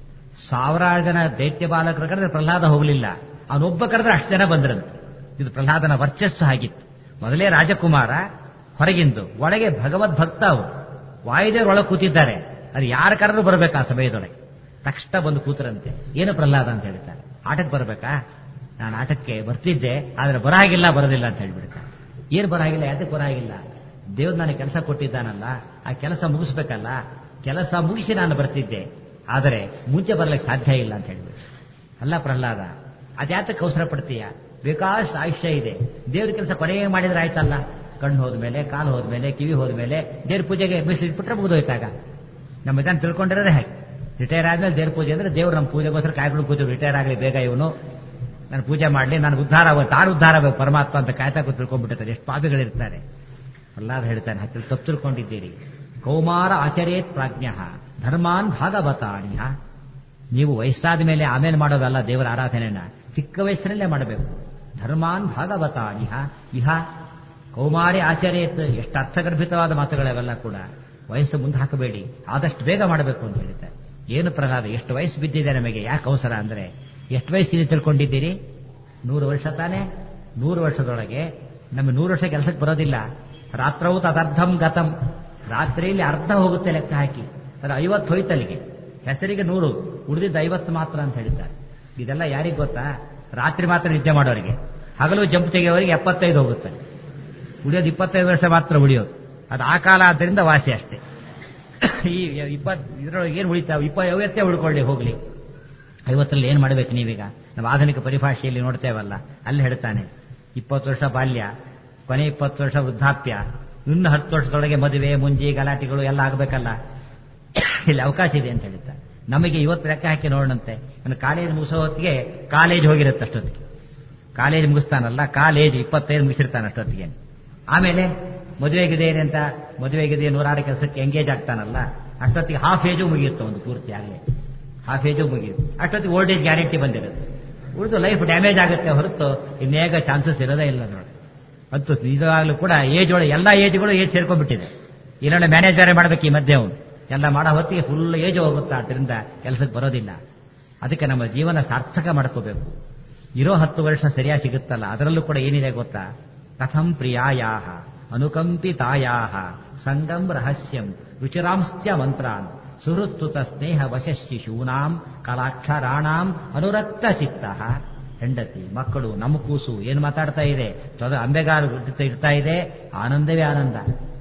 Speaker 1: ಸಾವಿರಾರು ಜನ ದೈತ್ಯ ಬಾಲಕರು ಕರೆದ್ರೆ ಪ್ರಹ್ಲಾದ ಹೋಗಲಿಲ್ಲ ಅವನೊಬ್ಬ ಕರೆದ್ರೆ ಅಷ್ಟು ಜನ ಬಂದ್ರಂತೆ ಇದು ಪ್ರಹ್ಲಾದನ ವರ್ಚಸ್ಸು ಆಗಿತ್ತು ಮೊದಲೇ ರಾಜಕುಮಾರ ಹೊರಗಿಂದು ಒಳಗೆ ಭಗವದ್ಭಕ್ತ ಅವರು ವಾಯುದೇವರು ಒಳಗೆ ಕೂತಿದ್ದಾರೆ ಅದು ಯಾರು ಕರೆದ್ರೂ ಬರಬೇಕು ಆ ಸಮಯದೊಳಗೆ ತಕ್ಷಣ ಬಂದು ಕೂತರಂತೆ ಏನು ಪ್ರಹ್ಲಾದ ಅಂತ ಹೇಳ್ತಾರೆ ಆಟಕ್ಕೆ ಬರಬೇಕಾ ನಾನು ಆಟಕ್ಕೆ ಬರ್ತಿದ್ದೆ ಆದ್ರೆ ಬರಾಗಿಲ್ಲ ಬರೋದಿಲ್ಲ ಅಂತ ಹೇಳ್ಬಿಡ್ತಾರೆ ಏನು ಬರಾಗಿಲ್ಲ ಯಾತಕ್ಕೆ ಬರಾಗಿಲ್ಲ ದೇವ್ರು ನನಗೆ ಕೆಲಸ ಕೊಟ್ಟಿದ್ದಾನಲ್ಲ ಆ ಕೆಲಸ ಮುಗಿಸ್ಬೇಕಲ್ಲ ಕೆಲಸ ಮುಗಿಸಿ ನಾನು ಬರ್ತಿದ್ದೆ ಆದರೆ ಮುಂಚೆ ಬರ್ಲಿಕ್ಕೆ ಸಾಧ್ಯ ಇಲ್ಲ ಅಂತ ಹೇಳ್ಬಿಟ್ಟು ಅಲ್ಲ ಪ್ರಹ್ಲಾದ ಅದ್ಯಾತಕ್ಕೆ ಅವಸರ ಪಡ್ತೀಯ ಬೇಕಾಷ್ಟು ಆಯುಷ್ಯ ಇದೆ ದೇವ್ರ ಕೆಲಸ ಕೊನೆಗೆ ಮಾಡಿದ್ರೆ ಆಯ್ತಲ್ಲ ಕಣ್ಣು ಹೋದ್ಮೇಲೆ ಕಾಲು ಹೋದ್ಮೇಲೆ ಕಿವಿ ಹೋದ್ಮೇಲೆ ದೇವ್ರ ಪೂಜೆಗೆ ಮೀಸಲಿಟ್ಬಿಟ್ರೆ ಮುಗಿದೋಯ್ತಾಗ ನಮ್ಮ ಇದನ್ನು ತಿಳ್ಕೊಂಡಿರೋದೇ ಹಾಗೆ ರಿಟೈರ್ ಆದ್ಮೇಲೆ ದೇವ್ರ ಪೂಜೆ ಅಂದ್ರೆ ದೇವ್ರು ನಮ್ಮ ಪೂಜೆಗೋಸ್ಕರ ಕಾಯ್ಕೊಂಡು ಕೂತು ರಿಟೈರ್ ಆಗಲಿ ಬೇಗ ಇವನು ನಾನು ಪೂಜೆ ಮಾಡಲಿ ನಾನು ಉದ್ಧಾರ ಆಗೋದು ತಾನು ಉದ್ಧಾರ ಆಗಬೇಕು ಪರಮಾತ್ಮ ಅಂತ ಕಾಯ್ತಾ ಕೂತ್ ತಿಳ್ಕೊಂಡ್ಬಿಟ್ಟಿರ್ತಾರೆ ಎಷ್ಟು ಪಾಪಿಗಳಿರ್ತಾರೆ ಪ್ರಹ್ಲಾದ ಹೇಳ್ತಾನೆ ಹಾಕಿ ತಪ್ಪು ತಿಳ್ಕೊಂಡಿದ್ದೀರಿ ಕೌಮಾರ ಆಚರೇತ್ ಪ್ರಾಜ್ಞ ಧರ್ಮಾನ್ ಭಾಗವತಾನ್ಯ ನೀವು ವಯಸ್ಸಾದ ಮೇಲೆ ಆಮೇಲೆ ಮಾಡೋದಲ್ಲ ದೇವರ ಆರಾಧನೆಯನ್ನ ಚಿಕ್ಕ ವಯಸ್ಸಿನಲ್ಲೇ ಮಾಡಬೇಕು ಧರ್ಮಾನ್ ಭಾಗವತಾನಿಹ ಇಹ ಕೌಮಾರಿ ಆಚರೇತ್ ಎಷ್ಟು ಅರ್ಥಗರ್ಭಿತವಾದ ಮಾತುಗಳವೆಲ್ಲ ಕೂಡ ವಯಸ್ಸು ಮುಂದೆ ಹಾಕಬೇಡಿ ಆದಷ್ಟು ಬೇಗ ಮಾಡಬೇಕು ಅಂತ ಹೇಳ್ತಾರೆ ಏನು ಪ್ರಹ್ಲಾದ ಎಷ್ಟು ವಯಸ್ಸು ಬಿದ್ದಿದೆ ನಮಗೆ ಯಾಕೆ ಅವಸರ ಅಂದ್ರೆ ಎಷ್ಟು ವಯಸ್ಸಿದೆ ತಿಳ್ಕೊಂಡಿದ್ದೀರಿ ನೂರು ವರ್ಷ ತಾನೇ ನೂರು ವರ್ಷದೊಳಗೆ ನಮಗೆ ನೂರು ವರ್ಷ ಕೆಲಸಕ್ಕೆ ಬರೋದಿಲ್ಲ ರಾತ್ರವು ತದರ್ಧಂ ಗತಂ ರಾತ್ರಿಯಲ್ಲಿ ಅರ್ಧ ಹೋಗುತ್ತೆ ಲೆಕ್ಕ ಹಾಕಿ ಅದು ಐವತ್ತು ಹೋಯ್ತಲ್ಲಿಗೆ ಹೆಸರಿಗೆ ನೂರು ಉಳಿದಿದ್ದು ಐವತ್ತು ಮಾತ್ರ ಅಂತ ಹೇಳಿದ್ದಾರೆ ಇದೆಲ್ಲ ಯಾರಿಗೆ ಗೊತ್ತಾ ರಾತ್ರಿ ಮಾತ್ರ ನಿದ್ದೆ ಮಾಡೋರಿಗೆ ಹಗಲು ಜಂಪ್ ತೆಗೆಯೋರಿಗೆ ಎಪ್ಪತ್ತೈದು ಹೋಗುತ್ತೆ ಉಳಿಯೋದು ಇಪ್ಪತ್ತೈದು ವರ್ಷ ಮಾತ್ರ ಉಳಿಯೋದು ಅದು ಆ ಕಾಲ ಆದ್ದರಿಂದ ವಾಸಿ ಅಷ್ಟೇ ಈ ಇಪ್ಪತ್ ಇದರೊಳಗೆ ಏನು ಉಳಿತಾವ ಇಪ್ಪ ಐವತ್ತೇ ಉಳ್ಕೊಳ್ಳಿ ಹೋಗ್ಲಿ ಐವತ್ತರಲ್ಲಿ ಏನು ಮಾಡಬೇಕು ನೀವೀಗ ನಾವು ಆಧುನಿಕ ಪರಿಭಾಷೆಯಲ್ಲಿ ನೋಡ್ತೇವಲ್ಲ ಅಲ್ಲಿ ಹೇಳ್ತಾನೆ ಇಪ್ಪತ್ತು ವರ್ಷ ಬಾಲ್ಯ ಕೊನೆ ಇಪ್ಪತ್ತು ವರ್ಷ ವೃದ್ಧಾಪ್ಯ ಇನ್ನು ಹತ್ತು ವರ್ಷದೊಳಗೆ ಮದುವೆ ಮುಂಜಿ ಗಲಾಟೆಗಳು ಎಲ್ಲ ಆಗಬೇಕಲ್ಲ ಇಲ್ಲಿ ಅವಕಾಶ ಇದೆ ಅಂತ ಹೇಳ್ತಾರೆ ನಮಗೆ ಇವತ್ತು ಲೆಕ್ಕ ಹಾಕಿ ನೋಡೋಣಂತೆ ನನ್ನ ಕಾಲೇಜ್ ಮುಗಿಸೋ ಹೊತ್ತಿಗೆ ಕಾಲೇಜ್ ಹೋಗಿರುತ್ತೆ ಅಷ್ಟೊತ್ತಿಗೆ ಕಾಲೇಜ್ ಮುಗಿಸ್ತಾನಲ್ಲ ಕಾಲೇಜ್ ಇಪ್ಪತ್ತೈದು ಮುಗಿಸಿರ್ತಾನೆ ಅಷ್ಟೊತ್ತಿಗೆ ಆಮೇಲೆ ಮದುವೆಗಿದೆ ಅಂತ ಮದುವೆಗಿದೆ ನೂರಾರು ಕೆಲಸಕ್ಕೆ ಎಂಗೇಜ್ ಆಗ್ತಾನಲ್ಲ ಅಷ್ಟೊತ್ತಿಗೆ ಹಾಫ್ ಏಜು ಮುಗಿಯುತ್ತೆ ಒಂದು ಪೂರ್ತಿ ಆಗಲೇ ಹಾಫ್ ಏಜು ಮುಗಿಯುತ್ತೆ ಅಷ್ಟೊತ್ತಿಗೆ ಓಲ್ಡ್ ಏಜ್ ಗ್ಯಾರಂಟಿ ಬಂದಿರುತ್ತೆ ಉಳಿದು ಲೈಫ್ ಡ್ಯಾಮೇಜ್ ಆಗುತ್ತೆ ಹೊರತು ಇನ್ನೇಗ ಚಾನ್ಸಸ್ ಇರೋದೇ ಇಲ್ಲ ನೋಡಿ ಅಂತೂ ನಿಜವಾಗ್ಲೂ ಕೂಡ ಏಜ್ ಒಳಗೆ ಎಲ್ಲ ಏಜ್ಗಳು ಏಜ್ ಸೇರ್ಕೊಂಡ್ಬಿಟ್ಟಿದೆ ಇಲ್ಲೊಂದು ಮ್ಯಾನೇಜ್ ಬೇರೆ ಮಾಡ್ಬೇಕು ಈ ಮಧ್ಯೆ ಅವನು ಎಲ್ಲ ಮಾಡೋ ಹೊತ್ತಿಗೆ ಫುಲ್ ಏಜ್ ಹೋಗುತ್ತಾ ಅದರಿಂದ ಕೆಲಸಕ್ಕೆ ಬರೋದಿಲ್ಲ ಅದಕ್ಕೆ ನಮ್ಮ ಜೀವನ ಸಾರ್ಥಕ ಮಾಡ್ಕೋಬೇಕು ಇರೋ ಹತ್ತು ವರ್ಷ ಸರಿಯಾಗಿ ಸಿಗುತ್ತಲ್ಲ ಅದರಲ್ಲೂ ಕೂಡ ಏನಿದೆ ಗೊತ್ತಾ ಕಥಂ ಪ್ರಿಯಾಯಾಹ ಅನುಕಂಪಿತಾಯಾಹ ಸಂಗಂ ರಹಸ್ಯಂ ರುಚಿರಾಂಶ್ಚ ಮಂತ್ರಾನ್ ಸುಹೃಸ್ತುತ ಸ್ನೇಹ ವಶಶಿಶೂನಾಂ ಕಲಾಕ್ಷರಾಣಾಂ ಅನುರಕ್ತ ಚಿತ್ತ ಹೆಂಡತಿ ಮಕ್ಕಳು ನಮ್ಮ ಕೂಸು ಏನು ಮಾತಾಡ್ತಾ ಇದೆ ತೊದ ಅಂಬೆಗಾರು ಇರ್ತಾ ಇದೆ ಆನಂದವೇ ಆನಂದ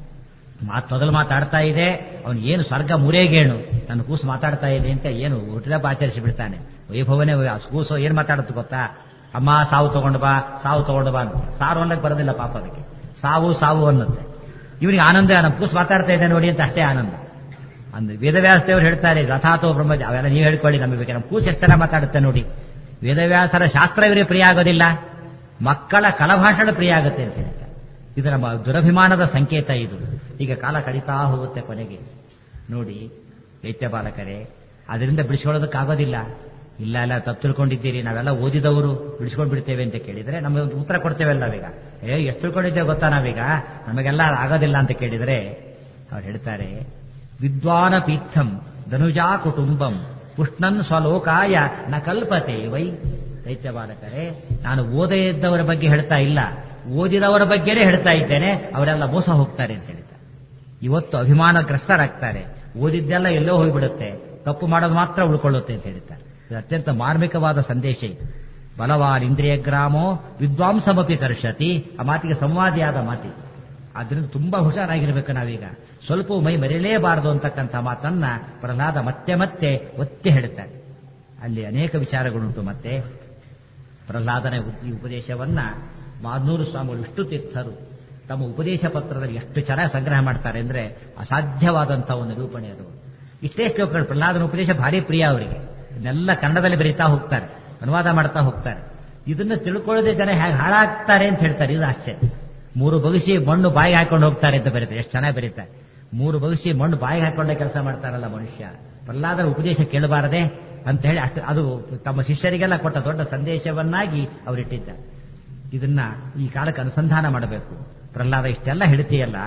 Speaker 1: ಮಾತು ಮೊದಲು ಮಾತಾಡ್ತಾ ಇದೆ ಅವನು ಏನು ಸ್ವರ್ಗ ಮುರೇಗೇಣು ನನ್ನ ಕೂಸು ಮಾತಾಡ್ತಾ ಇದೆ ಅಂತ ಏನು ಹುಟ್ಟಿದಪ್ಪ ಆಚರಿಸಿ ಬಿಡ್ತಾನೆ ವೈಭವನೇ ಆ ಕೂಸು ಏನು ಮಾತಾಡುತ್ತೆ ಗೊತ್ತಾ ಅಮ್ಮ ಸಾವು ತಗೊಂಡು ಬಾ ಸಾವು ತಗೊಂಡು ಬಾ ಅಂತ ಸಾರು ಅನ್ನಕ್ಕೆ ಬರೋದಿಲ್ಲ ಪಾಪ ಅದಕ್ಕೆ ಸಾವು ಸಾವು ಅನ್ನತ್ತೆ ಇವನಿಗೆ ಆನಂದ ನಮ್ಮ ಕೂಸು ಮಾತಾಡ್ತಾ ಇದೆ ನೋಡಿ ಅಂತ ಅಷ್ಟೇ ಆನಂದ ಅಂದ್ ವೇದವ್ಯಾಸದೇವರು ಹೇಳ್ತಾರೆ ರಥಾತೋ ಬ್ರಹ್ಮಜ ಅವೆಲ್ಲ ನೀವು ಹೇಳ್ಕೊಳ್ಳಿ ನಮಗೆ ಬೇಕು ನಮ್ಮ ಕೂಸು ಎಷ್ಟು ಚೆನ್ನಾಗಿ ಮಾತಾಡುತ್ತೆ ನೋಡಿ ವೇದವ್ಯಾಸರ ಶಾಸ್ತ್ರ ಇವರಿಗೆ ಪ್ರಿಯ ಆಗೋದಿಲ್ಲ ಮಕ್ಕಳ ಕಲಭಾಷಣ ಪ್ರಿಯ ಆಗುತ್ತೆ ಅಂತ ಹೇಳ್ತಾರೆ ಇದು ನಮ್ಮ ದುರಭಿಮಾನದ ಸಂಕೇತ ಇದು ಈಗ ಕಾಲ ಕಡಿತಾ ಹೋಗುತ್ತೆ ಕೊನೆಗೆ ನೋಡಿ ದೈತ್ಯ ಬಾಲಕರೇ ಅದರಿಂದ ಬಿಡಿಸ್ಕೊಳ್ಳೋದಕ್ಕಾಗೋದಿಲ್ಲ ಇಲ್ಲ ಇಲ್ಲ ತಪ್ಪು ತಿಳ್ಕೊಂಡಿದ್ದೀರಿ ನಾವೆಲ್ಲ ಓದಿದವರು ಬಿಡಿಸ್ಕೊಂಡು ಬಿಡ್ತೇವೆ ಅಂತ ಕೇಳಿದ್ರೆ ನಮಗೆ ಒಂದು ಉತ್ತರ ಕೊಡ್ತೇವಲ್ಲ ನಾವೀಗ ಏ ಎಷ್ಟು ತಿಳ್ಕೊಂಡಿದ್ದೇವೆ ಗೊತ್ತಾ ನಾವೀಗ ನಮಗೆಲ್ಲ ಆಗೋದಿಲ್ಲ ಅಂತ ಕೇಳಿದರೆ ಅವ್ರು ಹೇಳ್ತಾರೆ ವಿದ್ವಾನ ಪೀಠಂ ಧನುಜಾ ಕುಟುಂಬಂ ಪುಷ್ಣನ್ ಸ್ವಲೋಕಾಯ ನ ಕಲ್ಪತೆ ವೈ ದೈತ್ಯ ಬಾಲಕರೇ ನಾನು ಓದೇ ಇದ್ದವರ ಬಗ್ಗೆ ಹೇಳ್ತಾ ಇಲ್ಲ ಓದಿದವರ ಬಗ್ಗೆನೇ ಹೇಳ್ತಾ ಇದ್ದೇನೆ ಅವರೆಲ್ಲ ಮೋಸ ಹೋಗ್ತಾರೆ ಅಂತ ಹೇಳ್ತಾರೆ ಇವತ್ತು ಅಭಿಮಾನಗ್ರಸ್ತರಾಗ್ತಾರೆ ಓದಿದ್ದೆಲ್ಲ ಎಲ್ಲೋ ಹೋಗಿಬಿಡುತ್ತೆ ತಪ್ಪು ಮಾಡೋದು ಮಾತ್ರ ಉಳ್ಕೊಳ್ಳುತ್ತೆ ಅಂತ ಹೇಳ್ತಾರೆ ಇದು ಅತ್ಯಂತ ಮಾರ್ಮಿಕವಾದ ಸಂದೇಶ ಇದು ಬಲವಾನ್ ಇಂದ್ರಿಯ ಗ್ರಾಮೋ ವಿದ್ವಾಂಸಮಪಿ ಕರ್ಷತಿ ಆ ಮಾತಿಗೆ ಸಂವಾದಿಯಾದ ಮಾತಿ ಆದ್ರಿಂದ ತುಂಬಾ ಹುಷಾರಾಗಿರ್ಬೇಕು ನಾವೀಗ ಸ್ವಲ್ಪ ಮೈ ಮರೆಯಲೇಬಾರದು ಅಂತಕ್ಕಂಥ ಮಾತನ್ನ ಪ್ರಹ್ಲಾದ ಮತ್ತೆ ಮತ್ತೆ ಒತ್ತಿ ಹೇಳ್ತಾರೆ ಅಲ್ಲಿ ಅನೇಕ ವಿಚಾರಗಳುಂಟು ಮತ್ತೆ ಪ್ರಹ್ಲಾದನ ಈ ಉಪದೇಶವನ್ನ ಮಾದ್ನೂರು ಸ್ವಾಮಿಗಳು ವಿಷ್ಣು ತೀರ್ಥರು ತಮ್ಮ ಉಪದೇಶ ಪತ್ರದಲ್ಲಿ ಎಷ್ಟು ಚೆನ್ನಾಗಿ ಸಂಗ್ರಹ ಮಾಡ್ತಾರೆ ಅಂದ್ರೆ ಅಸಾಧ್ಯವಾದಂತಹ ಒಂದು ನಿರೂಪಣೆ ಅದು ಇಷ್ಟೇ ಶ್ಲೋಕಗಳು ಪ್ರಹ್ಲಾದನ ಉಪದೇಶ ಭಾರಿ ಪ್ರಿಯ ಅವರಿಗೆ ಇದನ್ನೆಲ್ಲ ಕನ್ನಡದಲ್ಲಿ ಬರೀತಾ ಹೋಗ್ತಾರೆ ಅನುವಾದ ಮಾಡ್ತಾ ಹೋಗ್ತಾರೆ ಇದನ್ನ ತಿಳ್ಕೊಳ್ಳದೆ ಜನ ಹೇಗೆ ಹಾಳಾಗ್ತಾರೆ ಅಂತ ಹೇಳ್ತಾರೆ ಇದು ಆಶ್ಚರ್ಯ ಮೂರು ಬಗಸಿ ಮಣ್ಣು ಬಾಯಿಗೆ ಹಾಕೊಂಡು ಹೋಗ್ತಾರೆ ಅಂತ ಬರೀತಾರೆ ಎಷ್ಟು ಚೆನ್ನಾಗಿ ಬರೀತಾರೆ ಮೂರು ಬಗಸಿ ಮಣ್ಣು ಬಾಯಿಗೆ ಹಾಕೊಂಡ ಕೆಲಸ ಮಾಡ್ತಾರಲ್ಲ ಮನುಷ್ಯ ಪ್ರಹ್ಲಾದರ ಉಪದೇಶ ಕೇಳಬಾರದೆ ಅಂತ ಹೇಳಿ ಅಷ್ಟು ಅದು ತಮ್ಮ ಶಿಷ್ಯರಿಗೆಲ್ಲ ಕೊಟ್ಟ ದೊಡ್ಡ ಸಂದೇಶವನ್ನಾಗಿ ಅವರಿಟ್ಟಿದ್ದಾರೆ ಇದನ್ನ ಈ ಕಾಲಕ್ಕೆ ಅನುಸಂಧಾನ ಮಾಡಬೇಕು ಪ್ರಹ್ಲಾದ ಇಷ್ಟೆಲ್ಲ ಹೇಳ್ತೀಯಲ್ಲ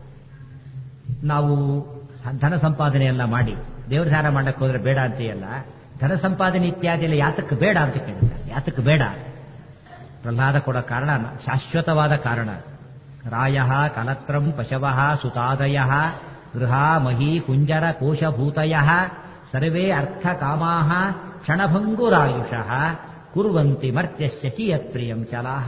Speaker 1: ನಾವು ಧನ ಸಂಪಾದನೆ ಎಲ್ಲ ಮಾಡಿ ದೇವ್ರ ಧ್ಯಾನ ಮಾಡಕ್ಕೆ ಹೋದ್ರೆ ಬೇಡ ಅಂತೀಯಲ್ಲ ಧನ ಸಂಪಾದನೆ ಇತ್ಯಾದಿ ಎಲ್ಲ ಯಾತಕ್ಕೆ ಬೇಡ ಅಂತ ಕೇಳ್ತಾರೆ ಯಾತಕ್ಕೆ ಬೇಡ ಪ್ರಹ್ಲಾದ ಕೊಡೋ ಕಾರಣ ಶಾಶ್ವತವಾದ ಕಾರಣ ರಾಯ ಕಲತ್ರಂ ಪಶವ ಸುತಾದಯ ಗೃಹ ಮಹಿ ಕುಂಜರ ಕೋಶಭೂತಯ ಸರ್ವೇ ಅರ್ಥ ಕಾಮಾ ಕ್ಷಣಭಂಗುರಾಯುಷಃ ಕುರುವಂತಿ ಮರ್ತ್ಯಸ್ಯ ಕಿಯತ್ ಪ್ರಿಯಂ ಚಲಾಹ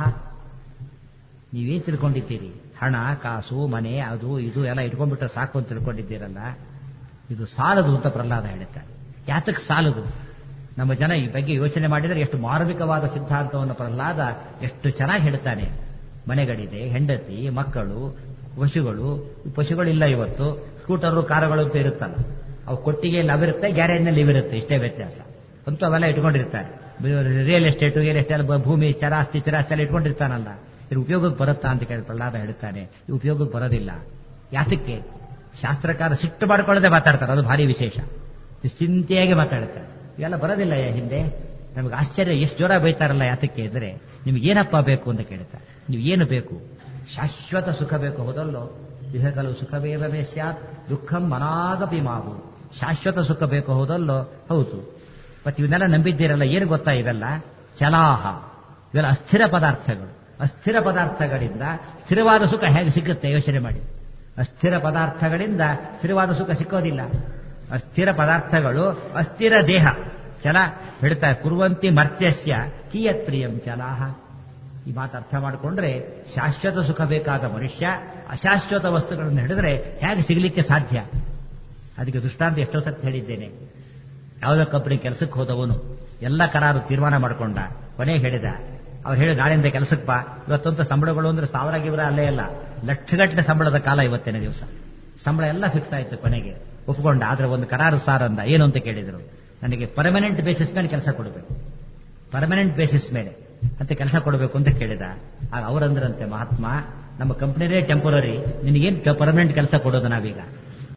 Speaker 1: ನೀವೇನ್ ತಿಳ್ಕೊಂಡಿದ್ದೀರಿ ಹಣ ಕಾಸು ಮನೆ ಅದು ಇದು ಎಲ್ಲ ಇಟ್ಕೊಂಡ್ಬಿಟ್ರೆ ಸಾಕು ಅಂತ ತಿಳ್ಕೊಂಡಿದ್ದೀರಲ್ಲ ಇದು ಸಾಲದು ಅಂತ ಪ್ರಹ್ಲಾದ ಹೇಳ್ತಾರೆ ಯಾತಕ್ಕೆ ಸಾಲದು ನಮ್ಮ ಜನ ಈ ಬಗ್ಗೆ ಯೋಚನೆ ಮಾಡಿದರೆ ಎಷ್ಟು ಮಾರ್ಮಿಕವಾದ ಸಿದ್ಧಾಂತವನ್ನು ಪ್ರಹ್ಲಾದ ಎಷ್ಟು ಚೆನ್ನಾಗಿ ಹೇಳ್ತಾನೆ ಮನೆಗಳಿದೆ ಹೆಂಡತಿ ಮಕ್ಕಳು ಪಶುಗಳು ಪಶುಗಳಿಲ್ಲ ಇವತ್ತು ಸ್ಕೂಟರು ಕಾರುಗಳು ಅಂತ ಇರುತ್ತಲ್ಲ ಅವು ಕೊಟ್ಟಿಗೆ ಅವಿರುತ್ತೆ ಗ್ಯಾರೇಜ್ನಲ್ಲಿ ಇವಿರುತ್ತೆ ಇಷ್ಟೇ ವ್ಯತ್ಯಾಸ ಅಂತೂ ಅವೆಲ್ಲ ಇಟ್ಕೊಂಡಿರ್ತಾರೆ ರಿಯಲ್ ಎಸ್ಟೇಟು ರಿಯಲ್ ಎಸ್ಟೇಟ್ ಭೂಮಿ ಚರಾಸ್ತಿ ಚಿರಾಸ್ತಿ ಎಲ್ಲ ಇಟ್ಕೊಂಡಿರ್ತಾನಲ್ಲ ಇದು ಉಪಯೋಗಕ್ಕೆ ಬರುತ್ತಾ ಅಂತ ಕೇಳಿ ಪ್ರಹ್ಲಾದ ಹೇಳ್ತಾನೆ ಇದು ಉಪಯೋಗಕ್ಕೆ ಬರೋದಿಲ್ಲ ಯಾತಕ್ಕೆ ಶಾಸ್ತ್ರಕಾರ ಸಿಟ್ಟು ಮಾಡ್ಕೊಳ್ಳದೆ ಮಾತಾಡ್ತಾರೆ ಅದು ಭಾರಿ ವಿಶೇಷ ಚಿಂತೆಯಾಗಿ ಮಾತಾಡ್ತಾರೆ ಇವೆಲ್ಲ ಬರೋದಿಲ್ಲ ಹಿಂದೆ ನಮಗೆ ಆಶ್ಚರ್ಯ ಎಷ್ಟು ಜ್ವರ ಬೈತಾರಲ್ಲ ಯಾತಕ್ಕೆ ಇದ್ರೆ ನಿಮ್ಗೆ ಏನಪ್ಪ ಬೇಕು ಅಂತ ಕೇಳ್ತಾರೆ ನೀವು ಏನು ಬೇಕು ಶಾಶ್ವತ ಸುಖ ಬೇಕು ಹೋದಲ್ಲೋ ಇಹಕಲು ಸುಖವೇವವೇ ಸ್ಯಾತ್ ದುಃಖಂ ಮನಾಗಪಿ ಮಾವು ಶಾಶ್ವತ ಸುಖ ಬೇಕು ಹೌದಲ್ಲೋ ಹೌದು ಮತ್ತೆ ಇವನ್ನೆಲ್ಲ ನಂಬಿದ್ದೀರಲ್ಲ ಏನು ಗೊತ್ತಾ ಇವೆಲ್ಲ ಚಲಾಹ ಇವೆಲ್ಲ ಅಸ್ಥಿರ ಪದಾರ್ಥಗಳು ಅಸ್ಥಿರ ಪದಾರ್ಥಗಳಿಂದ ಸ್ಥಿರವಾದ ಸುಖ ಹೇಗೆ ಸಿಗುತ್ತೆ ಯೋಚನೆ ಮಾಡಿ ಅಸ್ಥಿರ ಪದಾರ್ಥಗಳಿಂದ ಸ್ಥಿರವಾದ ಸುಖ ಸಿಕ್ಕೋದಿಲ್ಲ ಅಸ್ಥಿರ ಪದಾರ್ಥಗಳು ಅಸ್ಥಿರ ದೇಹ ಚಲ ಹೇಳ್ತಾರೆ ಕುರುವಂತಿ ಮರ್ತ್ಯಸ್ಯ ಕಿಯತ್ ಪ್ರಿಯಂ ಚಲಾಹ ಈ ಮಾತು ಅರ್ಥ ಮಾಡಿಕೊಂಡ್ರೆ ಶಾಶ್ವತ ಸುಖ ಬೇಕಾದ ಮನುಷ್ಯ ಅಶಾಶ್ವತ ವಸ್ತುಗಳನ್ನು ಹಿಡಿದ್ರೆ ಹೇಗೆ ಸಿಗಲಿಕ್ಕೆ ಸಾಧ್ಯ ಅದಕ್ಕೆ ದೃಷ್ಟಾಂತ ಎಷ್ಟೋ ಸತ್ತು ಹೇಳಿದ್ದೇನೆ ಯಾವುದೋ ಕಂಪನಿ ಕೆಲಸಕ್ಕೆ ಹೋದವನು ಎಲ್ಲ ಕರಾರು ತೀರ್ಮಾನ ಮಾಡಿಕೊಂಡ ಕೊನೆಗೆ ಹೇಳಿದ ಅವ್ರು ಹೇಳಿ ನಾಳೆಯಿಂದ ಕೆಲಸಕ್ಕೆ ಬಾ ಇವತ್ತಂತೂ ಸಂಬಳಗಳು ಅಂದ್ರೆ ಸಾವಿರ ಗಿವರ ಅಲ್ಲೇ ಅಲ್ಲ ಲಕ್ಷಗಟ್ಟಲೆ ಸಂಬಳದ ಕಾಲ ಇವತ್ತಿನ ದಿವಸ ಸಂಬಳ ಎಲ್ಲ ಫಿಕ್ಸ್ ಆಯ್ತು ಕೊನೆಗೆ ಒಪ್ಕೊಂಡ ಆದ್ರೆ ಒಂದು ಕರಾರು ಸಾರ್ ಅಂದ ಏನು ಅಂತ ಕೇಳಿದ್ರು ನನಗೆ ಪರ್ಮನೆಂಟ್ ಬೇಸಿಸ್ ಮೇಲೆ ಕೆಲಸ ಕೊಡಬೇಕು ಪರ್ಮನೆಂಟ್ ಬೇಸಿಸ್ ಮೇಲೆ ಅಂತ ಕೆಲಸ ಕೊಡಬೇಕು ಅಂತ ಕೇಳಿದ ಆಗ ಅವರಂದ್ರಂತೆ ಮಹಾತ್ಮ ನಮ್ಮ ಕಂಪ್ನಿನೇ ಟೆಂಪರರಿ ನಿನಗೇನು ಪರ್ಮನೆಂಟ್ ಕೆಲಸ ಕೊಡೋದು ನಾವೀಗ